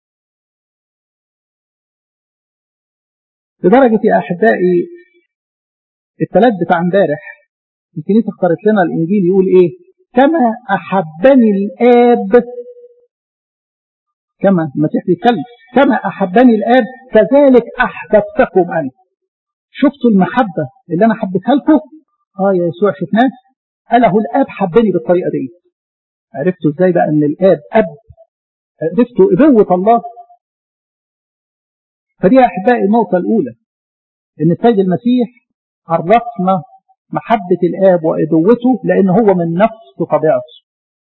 Speaker 1: لدرجة يا أحبائي الثلاث بتاع امبارح الكنيسة اختارت لنا الإنجيل يقول إيه كما أحبني الآب كما المسيح بيتكلم كما أحبني الآب كذلك أحببتكم أنا شفتوا المحبة اللي أنا حبيتها لكم آه يا يسوع شفناه قال له الآب حبني بالطريقة دي عرفتوا إزاي بقى أن الآب أب عرفتوا إبوة الله فدي يا أحبائي النقطة الأولى إن السيد المسيح عرفنا محبة الآب وإبوته لأن هو من نفس طبيعته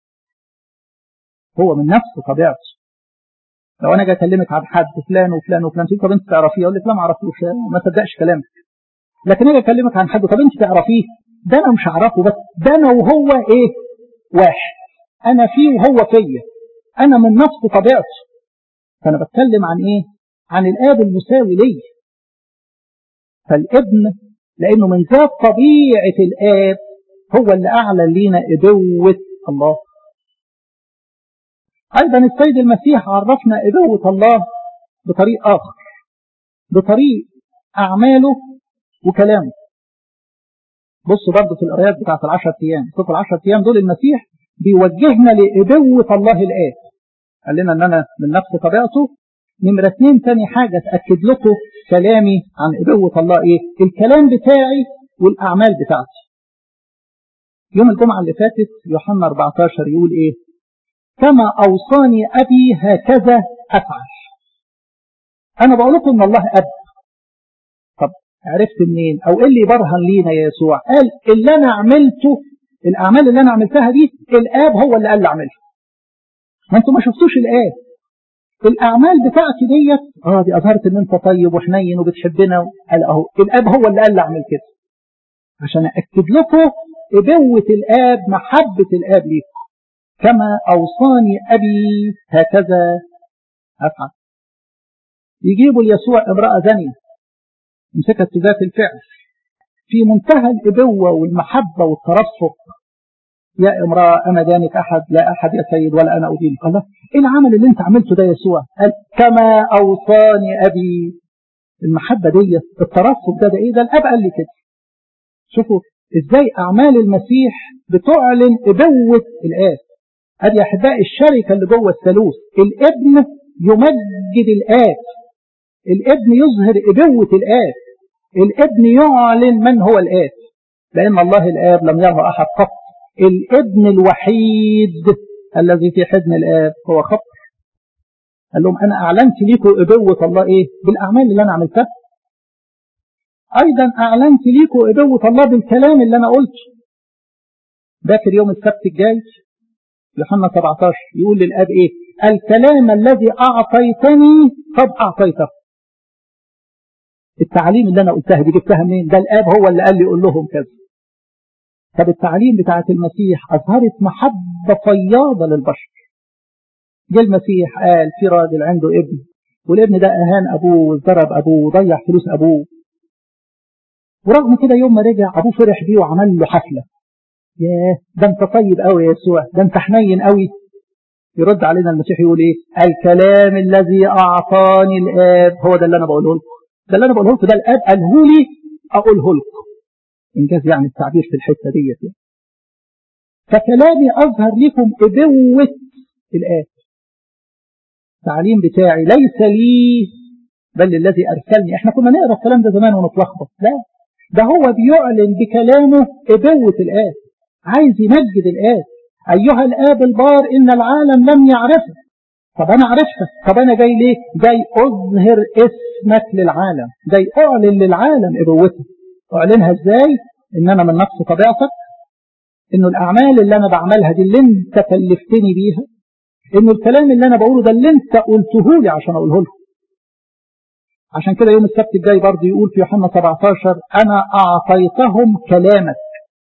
Speaker 1: هو من نفس طبيعته لو أنا جاي أكلمك عن حد فلان وفلان وفلان طب أنت تعرفيه أقول لك لا ما أعرفوش ما صدقش كلامك لكن أجي أكلمك عن حد طب أنت تعرفيه ده أنا مش أعرفه بس ده أنا وهو إيه واحد أنا فيه وهو فيا أنا من نفس طبيعته فأنا بتكلم عن إيه عن الآب المساوي لي فالابن لأنه من ذات طبيعة الآب هو اللي أعلن لينا إبوة الله أيضا السيد المسيح عرفنا إبوة الله بطريق آخر بطريق أعماله وكلامه بصوا برضه في القرايات بتاعت العشر أيام شوفوا العشر أيام دول المسيح بيوجهنا لإبوة الله الآب قال لنا ان انا من نفس طبيعته نمرة اتنين تاني حاجة تأكد لكم كلامي عن إبوة الله إيه الكلام بتاعي والأعمال بتاعتي يوم الجمعة اللي فاتت يوحنا 14 يقول إيه كما أوصاني أبي هكذا أفعل أنا بقول لكم إن الله أب طب عرفت منين أو إيه اللي برهن لينا يا يسوع قال اللي أنا عملته الأعمال اللي أنا عملتها دي الآب هو اللي قال لي أعملها ما أنتوا ما شفتوش الآب الأعمال بتاعتي ديت اه دي أظهرت إن أنت طيب وحنين وبتحبنا قال أهو الآب هو اللي قال لي أعمل كده عشان أكد لكم إبوة الآب محبة الآب ليكم كما أوصاني أبي هكذا أفعل يجيبوا ليسوع امرأة زانية مسكت في ذات الفعل في منتهى الإبوة والمحبة والترفق يا امرأة أنا دانك أحد لا أحد يا سيد ولا أنا أدينك الله إيه العمل اللي أنت عملته ده يسوع قال كما أوصاني أبي المحبة دي الترفق ده ده إيه ده الأب قال لي كده شوفوا إزاي أعمال المسيح بتعلن إبوة الآب أدي يا أحبائي الشركة اللي جوه الثالوث الابن يمجد الآب الابن يظهر إبوة الآب الابن يعلن من هو الآب لأن الله الآب لم يره أحد قط الابن الوحيد الذي في حضن الآب هو خط قال لهم أنا أعلنت لكم إبوة الله إيه بالأعمال اللي أنا عملتها أيضا أعلنت لكم إبوة الله بالكلام اللي أنا قلته ذاكر يوم السبت الجاي يوحنا 17 يقول للآب إيه الكلام الذي أعطيتني قد أعطيته التعليم اللي أنا قلتها دي جبتها منين ده الآب هو اللي قال لي قول لهم كذا طب التعليم بتاعت المسيح أظهرت محبة فياضة للبشر جه المسيح قال في راجل عنده ابن والابن ده أهان أبوه وضرب أبوه وضيع فلوس أبوه ورغم كده يوم ما رجع أبوه فرح بيه وعمل له حفلة ياه ده أنت طيب قوي يا يسوع ده أنت حنين قوي يرد علينا المسيح يقول إيه الكلام الذي أعطاني الآب هو ده اللي أنا بقوله لكم ده اللي أنا بقوله لكم ده الآب قاله لي أقوله لكم إنجاز يعني التعبير في الحتة ديت يعني. فكلامي أظهر لكم إبوة الآب التعليم بتاعي ليس لي بل الذي أرسلني احنا كنا نقرأ الكلام ده زمان ونتلخبط لا ده هو بيعلن بكلامه إبوة الآب عايز يمجد الآب أيها الآب البار إن العالم لم يعرفه طب أنا عرفتك طب أنا جاي ليه جاي أظهر اسمك للعالم جاي أعلن للعالم إبوته أعلنها إزاي إن أنا من نفس طبيعتك إنه الأعمال اللي أنا بعملها دي اللي أنت كلفتني بيها إنه الكلام اللي أنا بقوله ده اللي أنت قلته لي عشان أقوله لكم عشان كده يوم السبت الجاي برضه يقول في يوحنا 17 أنا أعطيتهم كلامك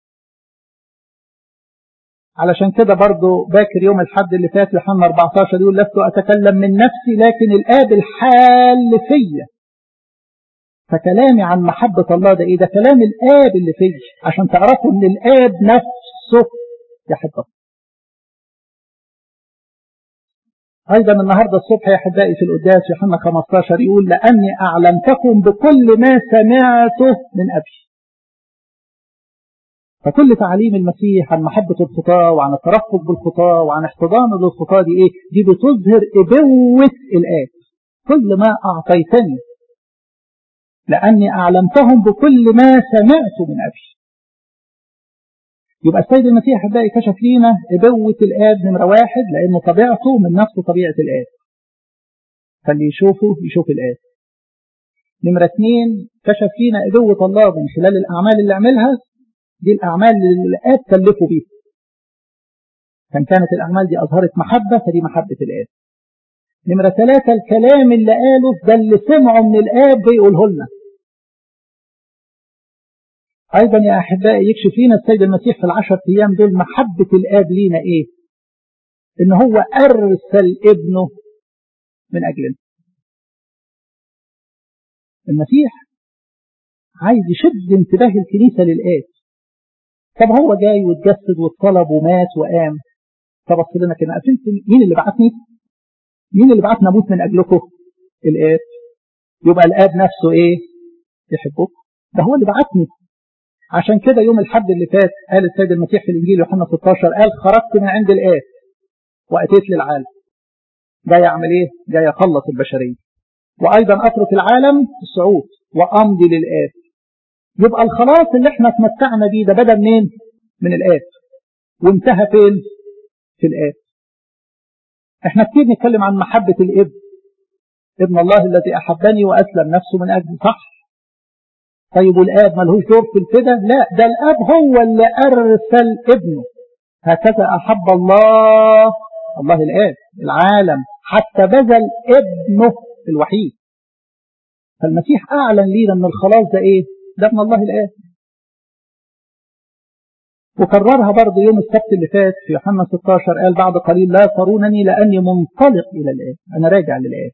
Speaker 1: علشان كده برضه باكر يوم الحد اللي فات يوحنا 14 يقول لست أتكلم من نفسي لكن الآب الحال فيا فكلامي عن محبة الله ده إيه ده كلام الآب اللي فيا عشان تعرفوا إن الآب نفسه يحبه أيضا النهاردة الصبح يا أحبائي في القداس يوحنا 15 يقول لأني أعلمتكم بكل ما سمعته من أبي فكل تعليم المسيح عن محبة الخطاة وعن الترفق بالخطاة وعن احتضان للخطاة دي إيه؟ دي بتظهر إبوة الآب كل ما أعطيتني لأني أعلمتهم بكل ما سمعت من أبي يبقى السيد المسيح أحبائي كشف لينا إبوة الآب نمرة واحد لأن طبيعته من نفس طبيعة الآب فاللي يشوفه يشوف الآب نمرة اثنين كشف لينا إبوة الله من خلال الأعمال اللي عملها دي الأعمال اللي الآب كلفه بيها كان كانت الأعمال دي أظهرت محبة فدي محبة الآب نمرة ثلاثة الكلام اللي قاله ده اللي سمعه من الآب بيقوله لنا أيضا يا أحبائي يكشف لنا السيد المسيح في العشر أيام دول محبة الآب لينا إيه إن هو أرسل ابنه من أجلنا المسيح عايز يشد انتباه الكنيسة للآب طب هو جاي واتجسد واتطلب ومات وقام فبص لنا كده عارفين مين اللي بعتني؟ مين اللي بعتنا اموت من اجلكم؟ الاب يبقى الاب نفسه ايه؟ يحبكم ده هو اللي بعتني عشان كده يوم الحد اللي فات قال السيد المسيح في الانجيل يوحنا 16 قال خرجت من عند الاب واتيت للعالم جاي أعمل إيه؟ جاي أخلص البشرية وأيضا أترك العالم الصعود وأمضي للآب يبقى الخلاص اللي احنا اتمتعنا بيه ده بدأ منين؟ من الآب وانتهى فين؟ في الآب احنا كتير نتكلم عن محبة الابن ابن الله الذي أحبني وأسلم نفسه من أجلي صح طيب والآب ملهوش دور في الفدا لا ده الآب هو اللي أرسل ابنه هكذا أحب الله الله الآب العالم حتى بذل ابنه الوحيد فالمسيح أعلن لينا أن الخلاص ده إيه ده ابن الله الآب وكررها برضه يوم السبت اللي فات في يوحنا 16 قال بعد قليل لا ترونني لأني منطلق إلى الآب أنا راجع للآب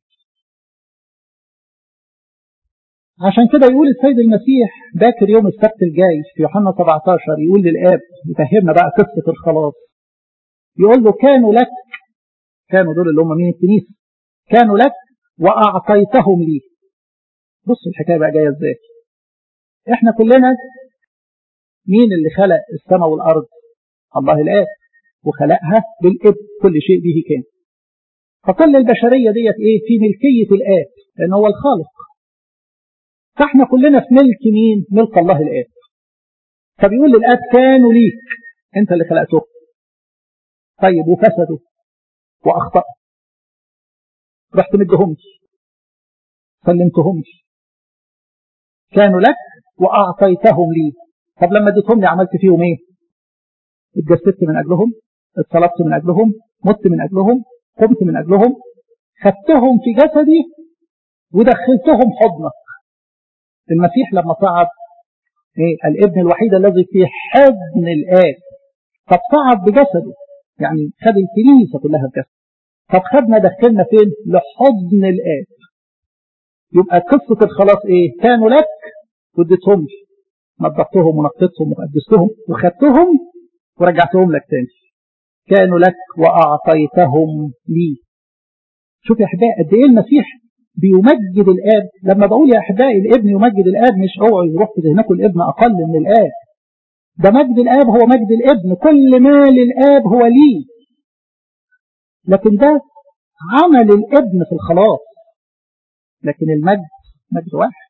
Speaker 1: عشان كده يقول السيد المسيح باكر يوم السبت الجاي في يوحنا 17 يقول للآب يفهمنا بقى قصة الخلاص يقول له كانوا لك كانوا دول اللي هم مين الكنيسة كانوا لك وأعطيتهم لي بص الحكاية بقى جاية ازاي احنا كلنا مين اللي خلق السماء والأرض الله الآب وخلقها بالإب كل شيء به كان فكل البشرية ديت ايه في ملكية الآب لأن هو الخالق فاحنا كلنا في ملك مين ملك الله الآب فبيقول للآب كانوا ليك انت اللي خلقته طيب وفسدوا وأخطأوا رحت مدهمش سلمتهمش كانوا لك وأعطيتهم لي طب لما اديتهم لي عملت فيهم ايه اتجسدت من أجلهم اتصلبت من أجلهم مت من أجلهم قمت من أجلهم خدتهم في جسدي ودخلتهم حضنك المسيح لما صعد ايه الابن الوحيد الذي في حضن الآب طب صعد بجسده يعني خد الكنيسة كلها بجسد طب خدنا دخلنا فين لحضن الآب يبقى قصة الخلاص ايه كانوا لك واديتهمش نظفتهم ونقصتهم وقدستهم وخدتهم ورجعتهم لك تاني كانوا لك وأعطيتهم لي شوف يا أحبائي قد إيه المسيح بيمجد الآب لما بقول يا أحبائي الابن يمجد الآب مش اوعوا يروح في ذهنكم الابن أقل من الآب ده مجد الآب هو مجد الابن كل ما للآب هو لي لكن ده عمل الابن في الخلاص لكن المجد مجد واحد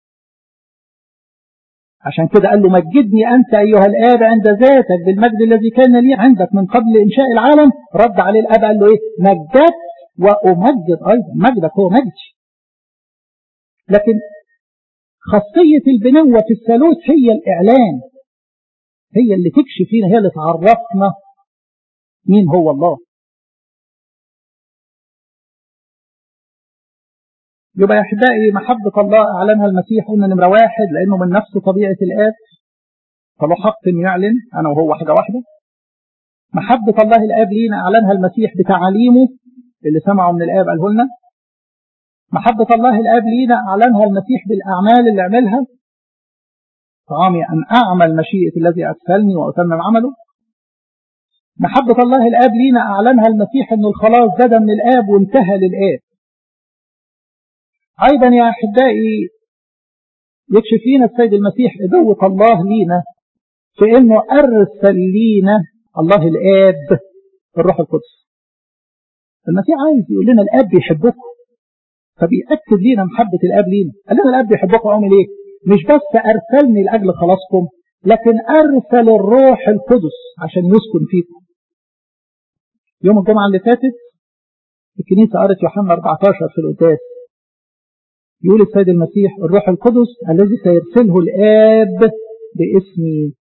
Speaker 1: عشان كده قال له مجدني أنت أيها الآب عند ذاتك بالمجد الذي كان لي عندك من قبل إنشاء العالم رد عليه الآب قال له إيه مجدت وأمجد أيضا مجدك هو مجدي لكن خاصية البنوة في الثالوث هي الإعلان هي اللي تكشف فينا هي اللي تعرفنا مين هو الله يبقى يا أحبائي محبة الله أعلنها المسيح قلنا نمرة واحد لأنه من نفس طبيعة الآب فله حق إنه يعلن أنا وهو حاجة واحدة محبة الله الآب لينا أعلنها المسيح بتعاليمه اللي سمعوا من الآب قاله لنا محبة الله الآب لينا أعلنها المسيح بالأعمال اللي عملها طعامي أن أعمل مشيئة الذي أرسلني وأتمم عمله محبة الله الآب لينا أعلنها المسيح أن الخلاص بدا من الآب وانتهى للآب أيضا يا أحبائي يكشف لنا السيد المسيح إدوة الله لينا في أنه أرسل لينا الله الآب الروح القدس المسيح عايز يقول لنا الآب بيحبكم فبيأكد لينا محبة الآب لينا قال لنا الآب بيحبكم أعمل إيه مش بس أرسلني لأجل خلاصكم لكن أرسل الروح القدس عشان يسكن فيكم يوم الجمعة اللي فاتت الكنيسة قرت يوحنا 14 في القداس يقول السيد المسيح الروح القدس الذي سيرسله الآب باسمي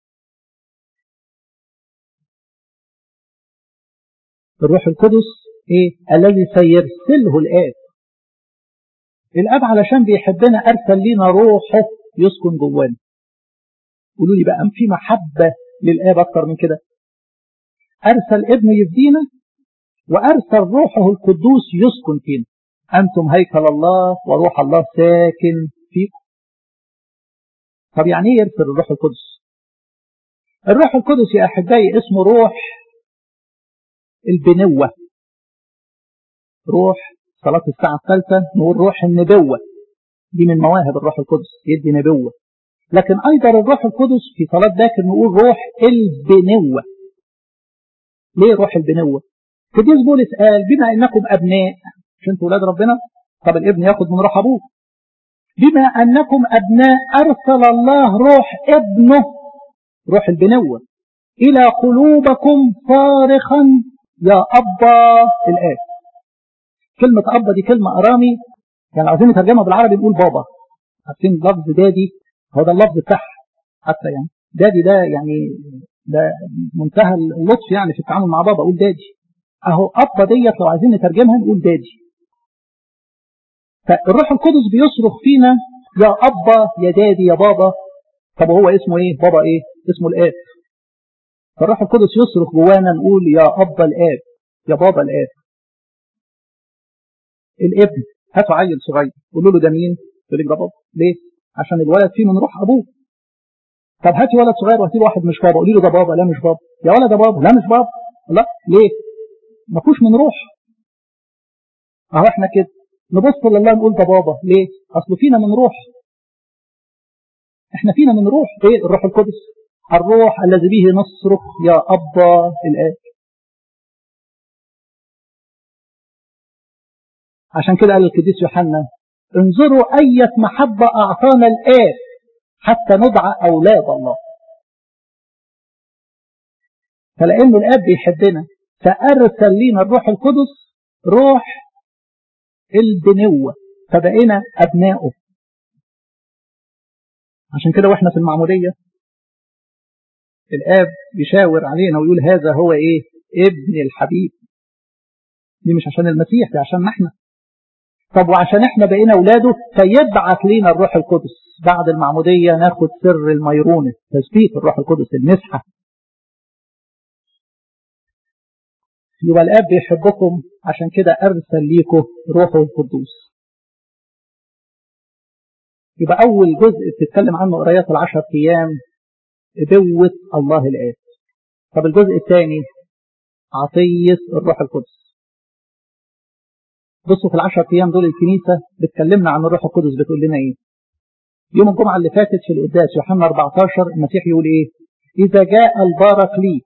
Speaker 1: الروح القدس ايه الذي سيرسله الآب الآب علشان بيحبنا أرسل لنا روحه يسكن جوانا قولوا لي بقى في محبة للآب أكتر من كده أرسل ابنه يفدينا وأرسل روحه القدوس يسكن فينا أنتم هيكل الله وروح الله ساكن فيكم طب يعني ايه يرسل الروح القدس الروح القدس يا أحبائي اسمه روح البنوة روح صلاة الساعة الثالثة نقول روح النبوة دي من مواهب الروح القدس يدي نبوة لكن أيضا الروح القدس في صلاة باكر نقول روح البنوة ليه روح البنوة قديس بولس قال بما انكم ابناء مش انتوا ولاد ربنا طب الابن ياخد من روح ابوه بما انكم ابناء ارسل الله روح ابنه روح البنوه الى قلوبكم صارخا يا ابا الاب كلمه ابا دي كلمه ارامي يعني عايزين نترجمها بالعربي نقول بابا عارفين لفظ دادي هو ده اللفظ بتاعها حتى يعني دادي ده يعني ده منتهى اللطف يعني في التعامل مع بابا اقول دادي اهو ابا ديت لو عايزين نترجمها نقول دادي فالروح القدس بيصرخ فينا يا ابا يا دادي يا بابا طب هو اسمه ايه بابا ايه اسمه الاب فالروح القدس يصرخ جوانا نقول يا ابا الاب يا بابا الاب الابن هاتوا عيل صغير قولوا له ده مين يقول لك ده بابا ليه عشان الولد فيه من روح ابوه طب هاتي ولد صغير وهاتي له واحد مش بابا قولي له ده بابا لا مش بابا يا ولد ده بابا لا مش بابا لا ليه ما فيهوش من روح اهو احنا كده نبص لله نقول ده بابا ليه اصل فينا من روح احنا فينا من روح ايه الروح القدس الروح الذي به نصرخ يا ابا الاب عشان كده قال القديس يوحنا انظروا أية محبة أعطانا الآب حتى ندعى أولاد الله فلأن الآب بيحبنا فأرسل لنا الروح القدس روح البنوة فبقينا أبنائه عشان كده واحنا في المعمودية الآب يشاور علينا ويقول هذا هو إيه ابن الحبيب دي مش عشان المسيح دي عشان احنا طب وعشان احنا بقينا اولاده فيبعث لينا الروح القدس بعد المعمودية ناخد سر الميرونة تثبيت الروح القدس المسحة يبقى الاب بيحبكم عشان كده ارسل ليكم روحه القدوس يبقى اول جزء بتتكلم عنه قرايات العشر ايام ابوة الله الاب طب الجزء الثاني عطية الروح القدس بصوا في العشر ايام دول الكنيسه بتكلمنا عن الروح القدس بتقول لنا ايه يوم الجمعه اللي فاتت في القداس يوحنا 14 المسيح يقول ايه اذا جاء الباركليت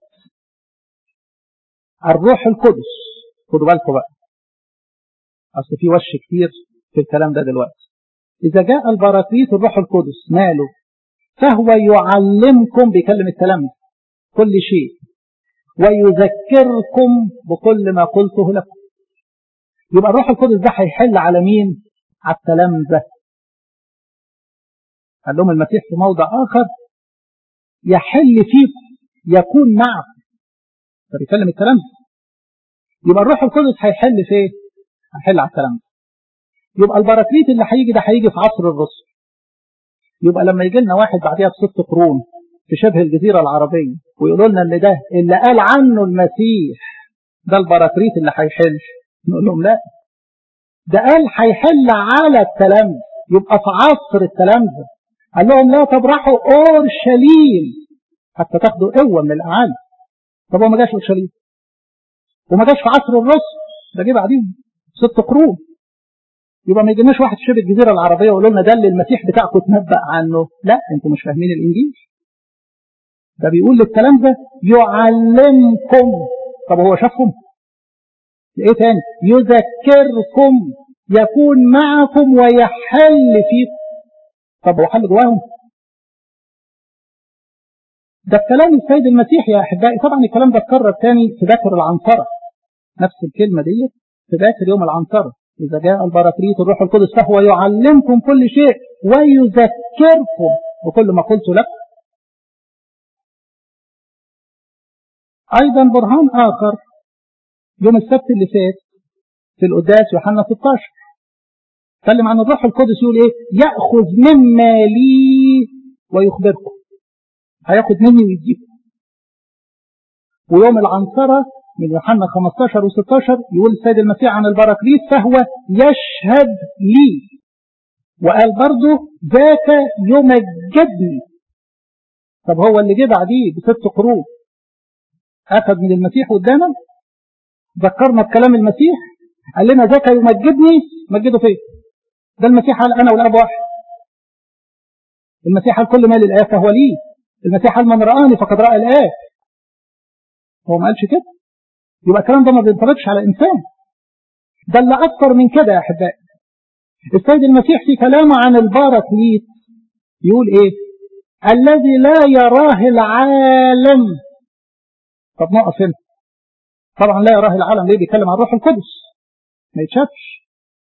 Speaker 1: الروح القدس خدوا بالكم بقى اصل في وش كتير في الكلام ده دلوقتي اذا جاء الباركليت الروح القدس ماله فهو يعلمكم بيكلم التلاميذ كل شيء ويذكركم بكل ما قلته لكم يبقى الروح القدس ده هيحل على مين على التلامذة قال لهم المسيح في موضع آخر يحل فيكم يكون معكم فبيكلم التلامذة يبقى الروح القدس هيحل في ايه؟ هيحل على التلامذة يبقى البراكليت اللي هيجي ده هيجي في عصر الرسل يبقى لما يجي لنا واحد بعديها بست قرون في شبه الجزيرة العربية ويقولوا لنا ان ده اللي قال عنه المسيح ده البراكليت اللي هيحل نقول لهم لا ده قال هيحل على التلامذة يبقى في عصر التلامذة قال لهم لا تبرحوا اورشليم حتى تاخدوا قوه من الاعالي طب هو ما جاش اورشليم وما جاش في عصر الرسل ده جه بعديهم ست قرون يبقى ما يجيناش واحد شبه الجزيره العربيه ويقول لنا ده اللي المسيح بتاعكم تنبأ عنه لا انتوا مش فاهمين الانجيل ده بيقول للتلامذه يعلمكم طب هو شافهم ايه تاني يذكركم يكون معكم ويحل فيكم طب هو حل جواهم ده الكلام السيد المسيح يا احبائي طبعا الكلام ده اتكرر تاني في ذكر العنصرة نفس الكلمة دي في ذكر يوم العنصرة إذا جاء البراكليت الروح القدس فهو يعلمكم كل شيء ويذكركم بكل ما قلت لكم أيضا برهان آخر يوم السبت اللي فات في القداس يوحنا 16 اتكلم عن الروح القدس يقول ايه ياخذ مما لي ويخبركم هياخد مني ويديكم ويوم العنصرة من يوحنا 15 و16 يقول السيد المسيح عن البراكليت فهو يشهد لي وقال برضه ذاك يمجدني طب هو اللي جه بعديه بست قرون اخذ من المسيح قدامه ذكرنا بكلام المسيح قال لنا ذاك يمجدني مجده فين ده المسيح قال انا والاب واحد المسيح قال كل ما للآب فهو لي المسيح قال من رآني فقد رأى الآب هو ما قالش كده يبقى الكلام ده ما بينطبقش على إنسان ده اللي أكثر من كده يا أحبائي السيد المسيح في كلامه عن الباركليت يقول إيه الذي لا يراه العالم طب نقف هنا طبعا لا يراه العالم ليه بيتكلم عن الروح القدس ما يتشافش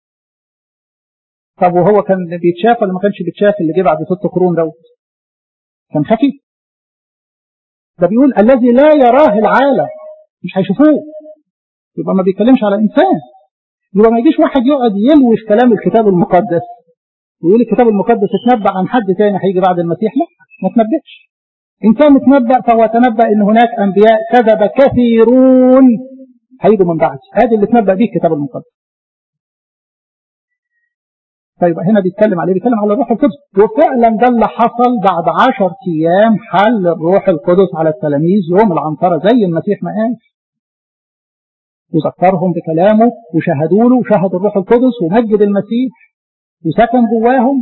Speaker 1: طب وهو كان بيتشاف ولا ما كانش بيتشاف اللي جه بعد ست قرون دوت كان خفي ده بيقول الذي لا يراه العالم مش هيشوفوه يبقى ما بيتكلمش على انسان يبقى ما يجيش واحد يقعد يلوش كلام الكتاب المقدس ويقول الكتاب المقدس اتنبأ عن حد تاني هيجي بعد المسيح لا ما تنبأش إن كان متنبأ فهو تنبأ إن هناك أنبياء كذب كثيرون هيجوا من بعد هذا اللي تنبأ به الكتاب المقدس طيب هنا بيتكلم عليه بيتكلم على الروح القدس وفعلا ده اللي حصل بعد عشر ايام حل الروح القدس على التلاميذ يوم العنطرة زي المسيح ما قال وذكرهم بكلامه وشهدوا له وشهد الروح القدس ومجد المسيح وسكن جواهم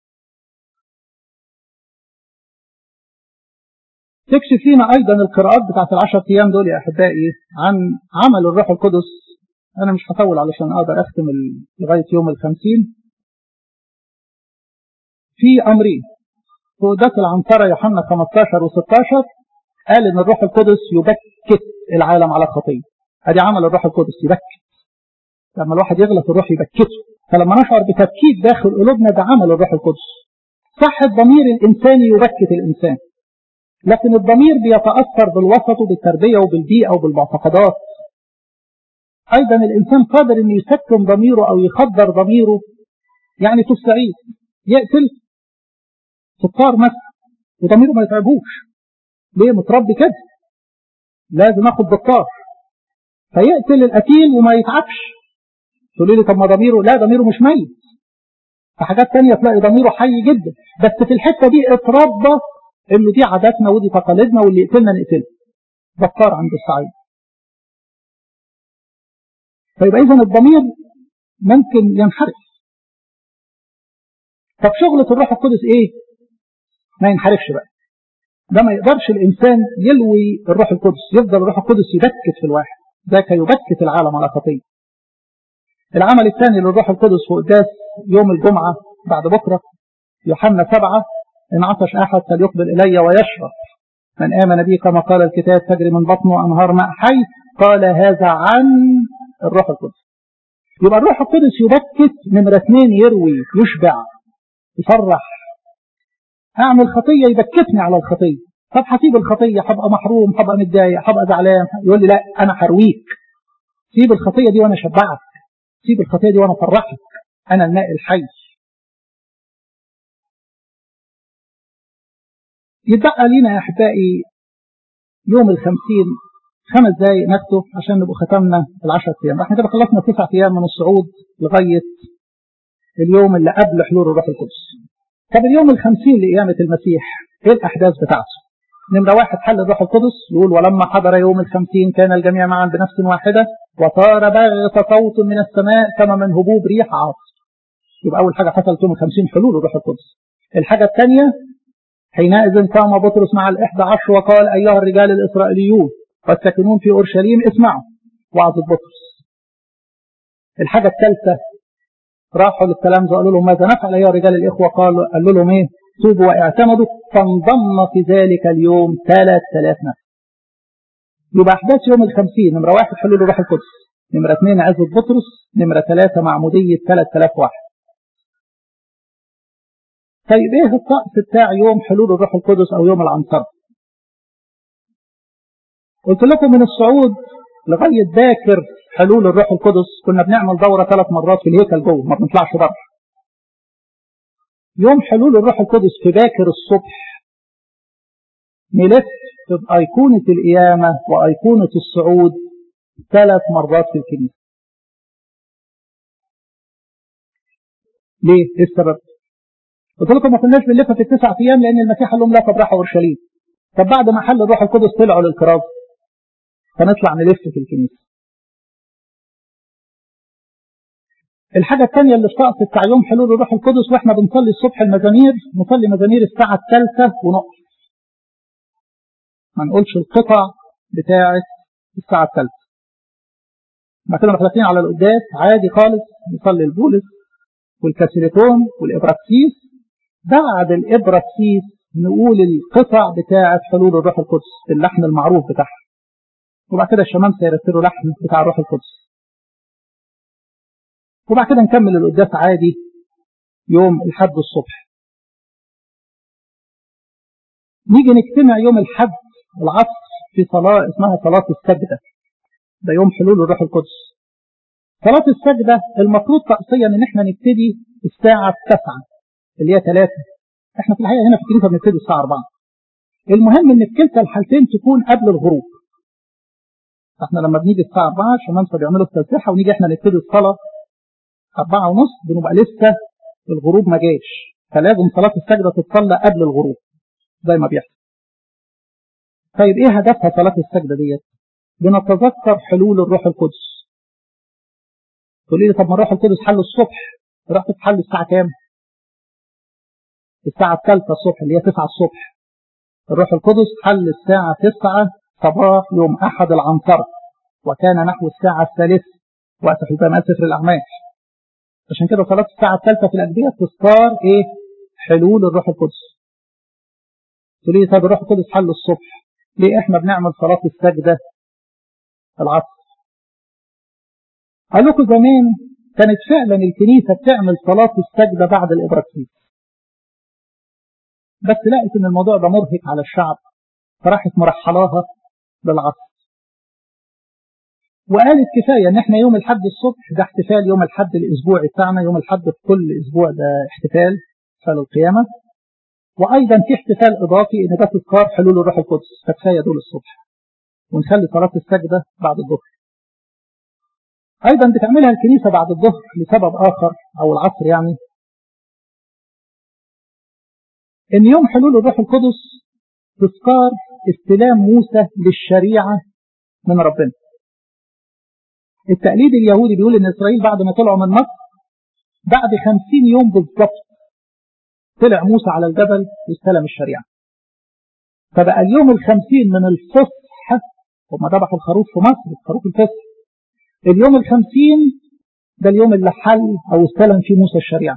Speaker 1: تكشف لنا ايضا القراءات بتاعت العشر ايام دول يا احبائي عن عمل الروح القدس انا مش هطول علشان اقدر اختم لغايه يوم الخمسين في امرين سودات العنصرة يوحنا 15 و16 قال ان الروح القدس يبكت العالم على الخطيه ادي عمل الروح القدس يبكت لما الواحد يغلط الروح يبكته فلما نشعر بتبكيت داخل قلوبنا ده عمل الروح القدس صح الضمير الانساني يبكت الانسان لكن الضمير بيتاثر بالوسط وبالتربيه وبالبيئه وبالمعتقدات ايضا الانسان قادر انه يسكن ضميره او يخدر ضميره يعني في الصعيد يقتل سكر مثلا وضميره ما يتعبوش ليه متربي كده لازم اخد بالطار فيقتل القتيل وما يتعبش تقولي لي طب ما ضميره لا ضميره مش ميت في حاجات تانية تلاقي ضميره حي جدا بس في الحته دي اتربى انه دي عاداتنا ودي تقاليدنا واللي يقتلنا نقتله بطار عند الصعيد فيبقى اذا الضمير ممكن ينحرف طب شغلة الروح القدس ايه؟ ما ينحرفش بقى ده ما يقدرش الانسان يلوي الروح القدس يفضل الروح القدس يبكت في الواحد ذاك يبكت العالم على خطيه العمل الثاني للروح القدس في قداس يوم الجمعة بعد بكرة يوحنا سبعة إن عطش أحد فليقبل إلي ويشرب من آمن بي كما قال الكتاب تجري من بطنه أنهار ماء حي قال هذا عن الروح القدس يبقى الروح القدس يبكت نمرة اثنين يروي يشبع يفرح أعمل خطية يبكتني على الخطية طب هسيب الخطية هبقى محروم هبقى متضايق هبقى زعلان يقول لي لا أنا هرويك سيب الخطية دي وأنا أشبعك سيب الخطية دي وأنا أفرحك أنا الماء الحي يتبقى لينا يا أحبائي يوم الخمسين خمس دقايق نكتب عشان نبقى ختمنا العشر أيام احنا كده خلصنا تسع أيام من الصعود لغاية اليوم اللي قبل حلول الروح القدس طب اليوم الخمسين لقيامة المسيح ايه الأحداث بتاعته نمرة واحد حل الروح القدس يقول ولما حضر يوم الخمسين كان الجميع معا بنفس واحدة وطار بغت صوت من السماء كما من هبوب ريح عاصف يبقى أول حاجة حصلت يوم الخمسين حلول الروح القدس الحاجة الثانية حينئذ قام بطرس مع الإحدى عشر وقال أيها الرجال الإسرائيليون والساكنون في أورشليم اسمعوا وعظ بطرس الحاجة الثالثة راحوا للتلامذة قالوا لهم ماذا نفعل أيها رجال الإخوة قالوا قالوا لهم إيه توبوا واعتمدوا فانضم في ذلك اليوم 3000 نفس يبقى أحداث يوم الخمسين نمرة واحد حلول الروح القدس نمرة اثنين عزة بطرس نمرة ثلاثة معمودية 3000 واحد طيب ايه الطقس بتاع يوم حلول الروح القدس او يوم العنصرة قلت لكم من الصعود لغاية باكر حلول الروح القدس كنا بنعمل دورة ثلاث مرات في الهيكل جوه ما بنطلعش بره يوم حلول الروح القدس في باكر الصبح نلف بأيقونة القيامة وأيقونة الصعود ثلاث مرات في الكنيسة ليه؟ ايه السبب؟ قلت لكم ما كناش بنلف في التسع ايام لان المسيح قال لهم لا تبرحوا اورشليم طب بعد ما حل الروح القدس طلعوا للكرازه فنطلع نلف في الكنيسه الحاجة الثانية اللي في طقس بتاع يوم حلول الروح القدس واحنا بنصلي الصبح المزامير نصلي مزامير الساعة الثالثة ونقف. ما نقولش القطع بتاعة الساعة الثالثة. بعد كده داخلين على القداس عادي خالص نصلي البولس والكاسيليتون والإبراكسيس بعد الإبراكسيس نقول القطع بتاعة حلول الروح القدس اللحن المعروف بتاعها وبعد كده الشمامسة يرتلوا لحن بتاع الروح القدس وبعد كده نكمل القداس عادي يوم الحد الصبح نيجي نجتمع يوم الحد العصر في صلاة اسمها صلاة السجدة ده يوم حلول الروح القدس صلاة السجدة المفروض طقسيا ان احنا نبتدي الساعة 9 اللي هي 3 احنا في الحقيقة هنا في الكنيسة بنبتدي الساعة 4 المهم ان في كلتا الحالتين تكون قبل الغروب احنا لما بنيجي الساعة 4 الشمامسة بيعملوا التسبيحة ونيجي احنا نبتدي الصلاة 4 ونص بنبقى لسه الغروب ما جاش فلازم صلاة السجدة تتصلى قبل الغروب زي ما بيحصل طيب ايه هدفها صلاة السجدة ديت بنتذكر حلول الروح القدس تقولي لي طب ما الروح القدس حل الصبح راح تتحل الساعة كام الساعة الثالثة الصبح اللي هي 9 الصبح الروح القدس حل الساعة 9 صباح يوم أحد العنصرة وكان نحو الساعة الثالثة وقت ختام سفر الأعمال عشان كده صلاة الساعة الثالثة في الأجبية تذكار إيه حلول الروح القدس تقولي لي طب الروح القدس حل الصبح ليه احنا بنعمل صلاة السجدة العصر قال لكم زمان كانت فعلا الكنيسة بتعمل صلاة السجدة بعد الإبراكسيس بس لقت ان الموضوع ده مرهق على الشعب فراحت مرحلاها للعصر وقالت كفاية ان احنا يوم الحد الصبح ده احتفال يوم الحد الاسبوعي بتاعنا يوم الحد في كل اسبوع ده احتفال احتفال القيامة وايضا في احتفال اضافي ان ده تذكار حلول الروح القدس فكفاية دول الصبح ونخلي صلاة السجدة بعد الظهر ايضا بتعملها الكنيسة بعد الظهر لسبب اخر او العصر يعني ان يوم حلول الروح القدس تذكار استلام موسى للشريعة من ربنا التقليد اليهودي بيقول ان اسرائيل بعد ما طلعوا من مصر بعد خمسين يوم بالضبط طلع موسى على الجبل واستلم الشريعة فبقى اليوم الخمسين من الفصح هم ذبحوا الخروف في مصر خروف الفصح اليوم الخمسين ده اليوم اللي حل او استلم فيه موسى الشريعة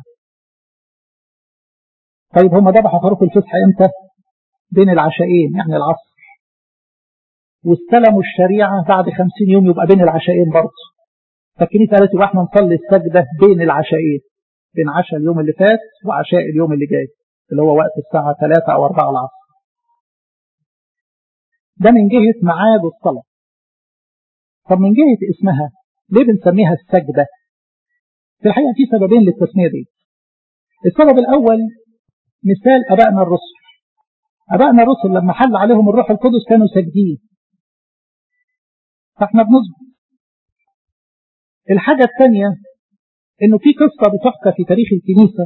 Speaker 1: طيب هم ذبحوا خروف الفصح امتى بين العشاءين يعني العصر واستلموا الشريعة بعد خمسين يوم يبقى بين العشاءين برضه فالكنيسة قالت يبقى احنا نصلي السجدة بين العشاءين بين عشاء اليوم اللي فات وعشاء اليوم اللي جاي اللي هو وقت الساعة 3 أو 4 العصر ده من جهة ميعاد الصلاة طب من جهة اسمها ليه بنسميها السجدة في الحقيقة في سببين للتسمية دي السبب الأول مثال أبائنا الرسل أبائنا الرسل لما حل عليهم الروح القدس كانوا ساجدين فاحنا بنظبط الحاجة الثانية انه في قصة بتحكى في تاريخ الكنيسة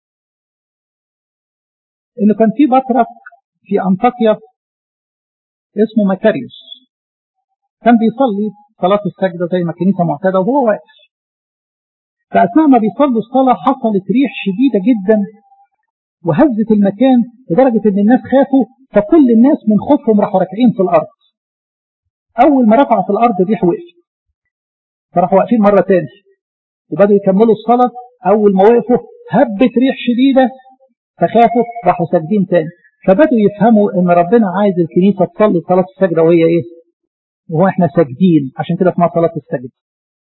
Speaker 1: انه كان في بطرك في انطاكيا اسمه مكاريوس كان بيصلي صلاة السجدة زي ما الكنيسة معتادة وهو واقف فأثناء ما بيصلوا الصلاة حصلت ريح شديدة جدا وهزت المكان لدرجة ان الناس خافوا فكل الناس من خوفهم راحوا راكعين في الارض اول ما رفعوا في الارض الريح وقفت فراحوا واقفين مرة تاني وبدأوا يكملوا الصلاة أول ما وقفوا هبت ريح شديدة فخافوا راحوا ساجدين تاني فبدأوا يفهموا إن ربنا عايز الكنيسة تصلي صلاة السجدة وهي إيه؟ وهو إحنا ساجدين عشان كده اسمها صلاة السجد.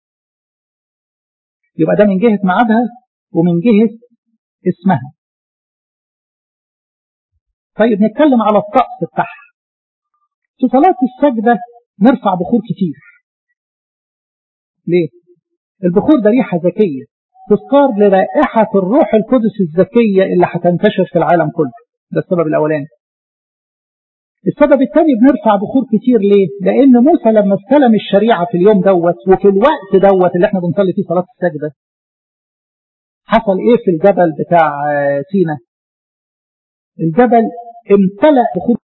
Speaker 1: يبقى ده من جهة ميعادها ومن جهة اسمها. طيب نتكلم على الطقس بتاعها. في صلاة السجدة نرفع بخور كتير. ليه؟ البخور ده ريحة ذكية تذكار لرائحة الروح القدس الذكية اللي هتنتشر في العالم كله ده السبب الأولاني السبب الثاني بنرفع بخور كتير ليه؟ لأن موسى لما استلم الشريعة في اليوم دوت وفي الوقت دوت اللي احنا بنصلي فيه صلاة السجدة حصل ايه في الجبل بتاع سينا؟ الجبل امتلأ بخور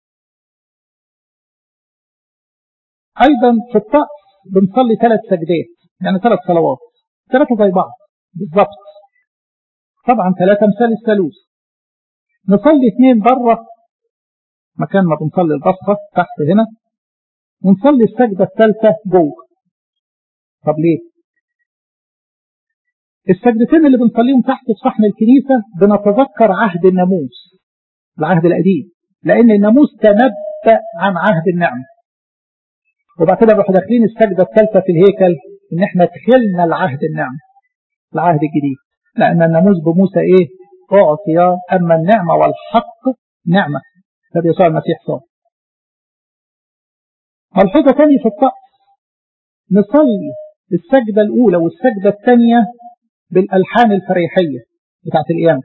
Speaker 1: أيضا في الطقس بنصلي ثلاث سجدات يعني ثلاث صلوات ثلاثة زي بعض بالظبط طبعا ثلاثة مثال الثالوث نصلي اثنين بره مكان ما بنصلي البصرة تحت هنا ونصلي السجدة الثالثة جوه طب ليه السجدتين اللي بنصليهم تحت في صحن الكنيسة بنتذكر عهد الناموس العهد القديم لأن الناموس تنبأ عن عهد النعمة وبعد كده نروح داخلين السجدة الثالثة في الهيكل إن إحنا دخلنا العهد النعمة العهد الجديد لأن الناموس بموسى إيه؟ أعطي أما النعمة والحق نعمة فبيسوع المسيح صار ملحوظة تانية في الطقس نصلي السجدة الأولى والسجدة الثانية بالألحان الفريحية بتاعت القيامة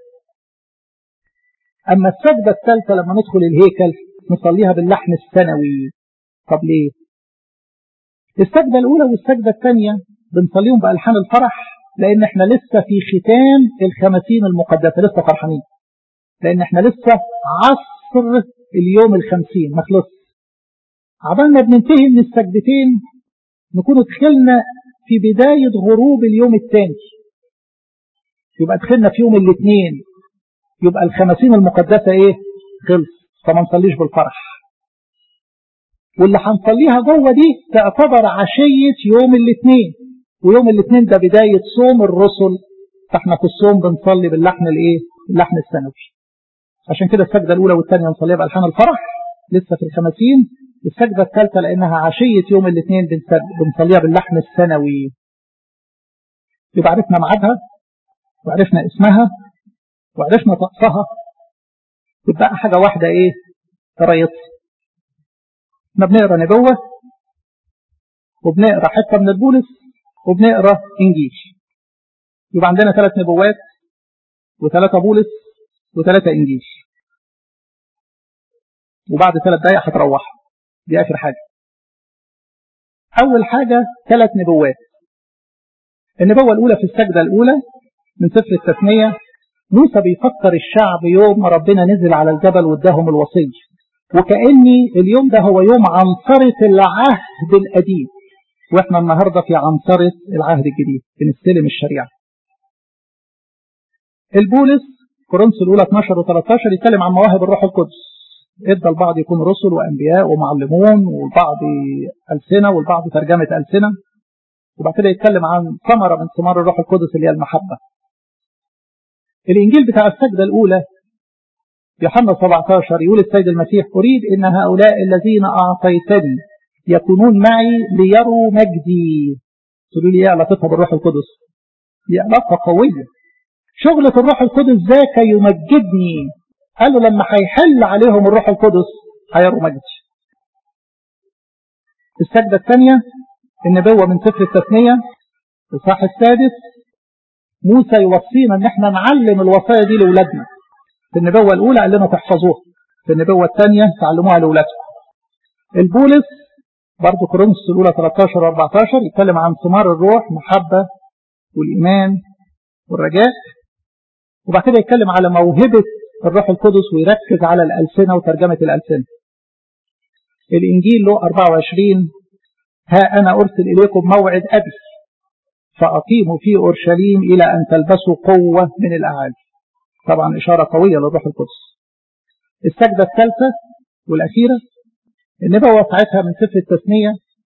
Speaker 1: أما السجدة الثالثة لما ندخل الهيكل نصليها باللحن السنوي طب ليه؟ السجدة الأولى والسجدة الثانية بنصليهم بألحان الفرح لأن احنا لسه في ختام الخمسين المقدسة لسه فرحانين لأن احنا لسه عصر اليوم الخمسين ما خلص عبالنا بننتهي من السجدتين نكون دخلنا في بداية غروب اليوم الثاني يبقى دخلنا في يوم الاثنين يبقى الخمسين المقدسة ايه خلص فما نصليش بالفرح واللي هنصليها جوه دي تعتبر عشية يوم الاثنين ويوم الاثنين ده بداية صوم الرسل فاحنا في الصوم بنصلي باللحن الايه اللحن السنوي عشان كده السجدة الأولى والثانية نصليها بألحان الفرح لسه في الخمسين السجدة الثالثة لأنها عشية يوم الاثنين بنصليها باللحن السنوي يبقى عرفنا ميعادها وعرفنا اسمها وعرفنا طقسها يبقى حاجة واحدة ايه قرايتها احنا بنقرا نبوة وبنقرا حتة من البولس وبنقرا انجيل يبقى عندنا ثلاث نبوات وثلاثة بولس وثلاثة انجيل وبعد ثلاث دقايق هتروح دي اخر حاجة اول حاجة ثلاث نبوات النبوة الاولى في السجدة الاولى من سفر التثنية موسى بيفكر الشعب يوم ما ربنا نزل على الجبل واداهم الوصية وكأني اليوم ده هو يوم عنصرة العهد القديم واحنا النهاردة في عنصرة العهد الجديد بنستلم الشريعة البولس كورنثوس الأولى 12 و13 يتكلم عن مواهب الروح القدس ادى البعض يكون رسل وانبياء ومعلمون والبعض ألسنة والبعض ترجمة ألسنة وبعد كده يتكلم عن ثمرة من ثمار الروح القدس اللي هي المحبة الإنجيل بتاع السجدة الأولى يوحنا 17 يقول السيد المسيح أريد أن هؤلاء الذين أعطيتني يكونون معي ليروا مجدي تقولوا لي ايه علاقتها بالروح القدس دي علاقة قوية شغلة الروح القدس ذاك يمجدني قالوا لما هيحل عليهم الروح القدس هيروا مجدي السجدة الثانية النبوة من سفر التثنية الإصحاح السادس موسى يوصينا ان احنا نعلم الوصايا دي لاولادنا في النبوة الأولى قال لنا تحفظوها في النبوة الثانية تعلموها لاولادكم البولس برضه كورنثوس الأولى 13 و 14 يتكلم عن ثمار الروح محبة والإيمان والرجاء وبعد كده يتكلم على موهبة الروح القدس ويركز على الألسنة وترجمة الألسنة الإنجيل له 24 ها أنا أرسل إليكم موعد أبي فأقيموا في أورشليم إلى أن تلبسوا قوة من الأعالي طبعا إشارة قوية للروح القدس السجدة الثالثة والأخيرة النبوة بتاعتها من سفر التثنية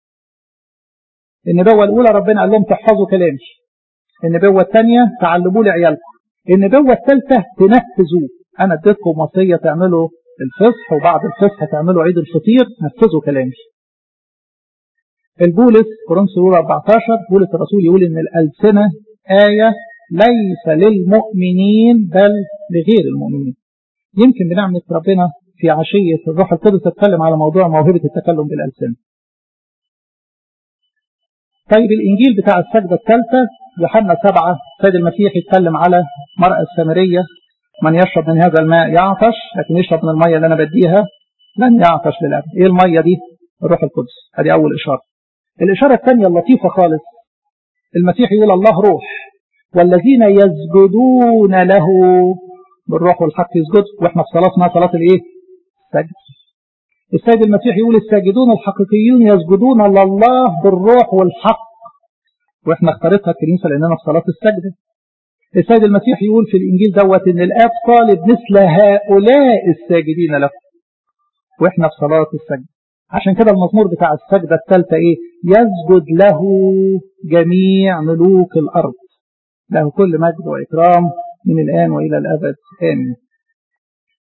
Speaker 1: النبوة الأولى ربنا قال لهم تحفظوا كلامي النبوة الثانية تعلموا لي عيالكم النبوة الثالثة تنفذوا أنا اديتكم وصية تعملوا الفصح وبعد الفصح تعملوا عيد الفطير نفذوا كلامي البولس كورنثوس الأولى 14 بولس الرسول يقول إن الألسنة آية ليس للمؤمنين بل لغير المؤمنين يمكن بنعمة ربنا في عشية الروح القدس اتكلم على موضوع موهبة التكلم بالألسنة طيب الإنجيل بتاع السجدة الثالثة يوحنا سبعة سيد المسيح يتكلم على مرأة السامرية من يشرب من هذا الماء يعطش لكن يشرب من المية اللي أنا بديها لن يعطش للأبد إيه المية دي الروح القدس هذه أول إشارة الإشارة الثانية اللطيفة خالص المسيح يقول الله روح والذين يسجدون له بالروح والحق يسجدوا واحنا في صلاة ما صلاة الايه السجد السيد المسيح يقول الساجدون الحقيقيون يسجدون لله بالروح والحق واحنا اختارتها الكنيسة لاننا في صلاة السجدة السيد المسيح يقول في الانجيل دوت ان الاب طالب مثل هؤلاء الساجدين له واحنا في صلاة السجد عشان كده المزمور بتاع السجدة الثالثة ايه يسجد له جميع ملوك الأرض له كل مجد وإكرام من الآن وإلى الأبد آمين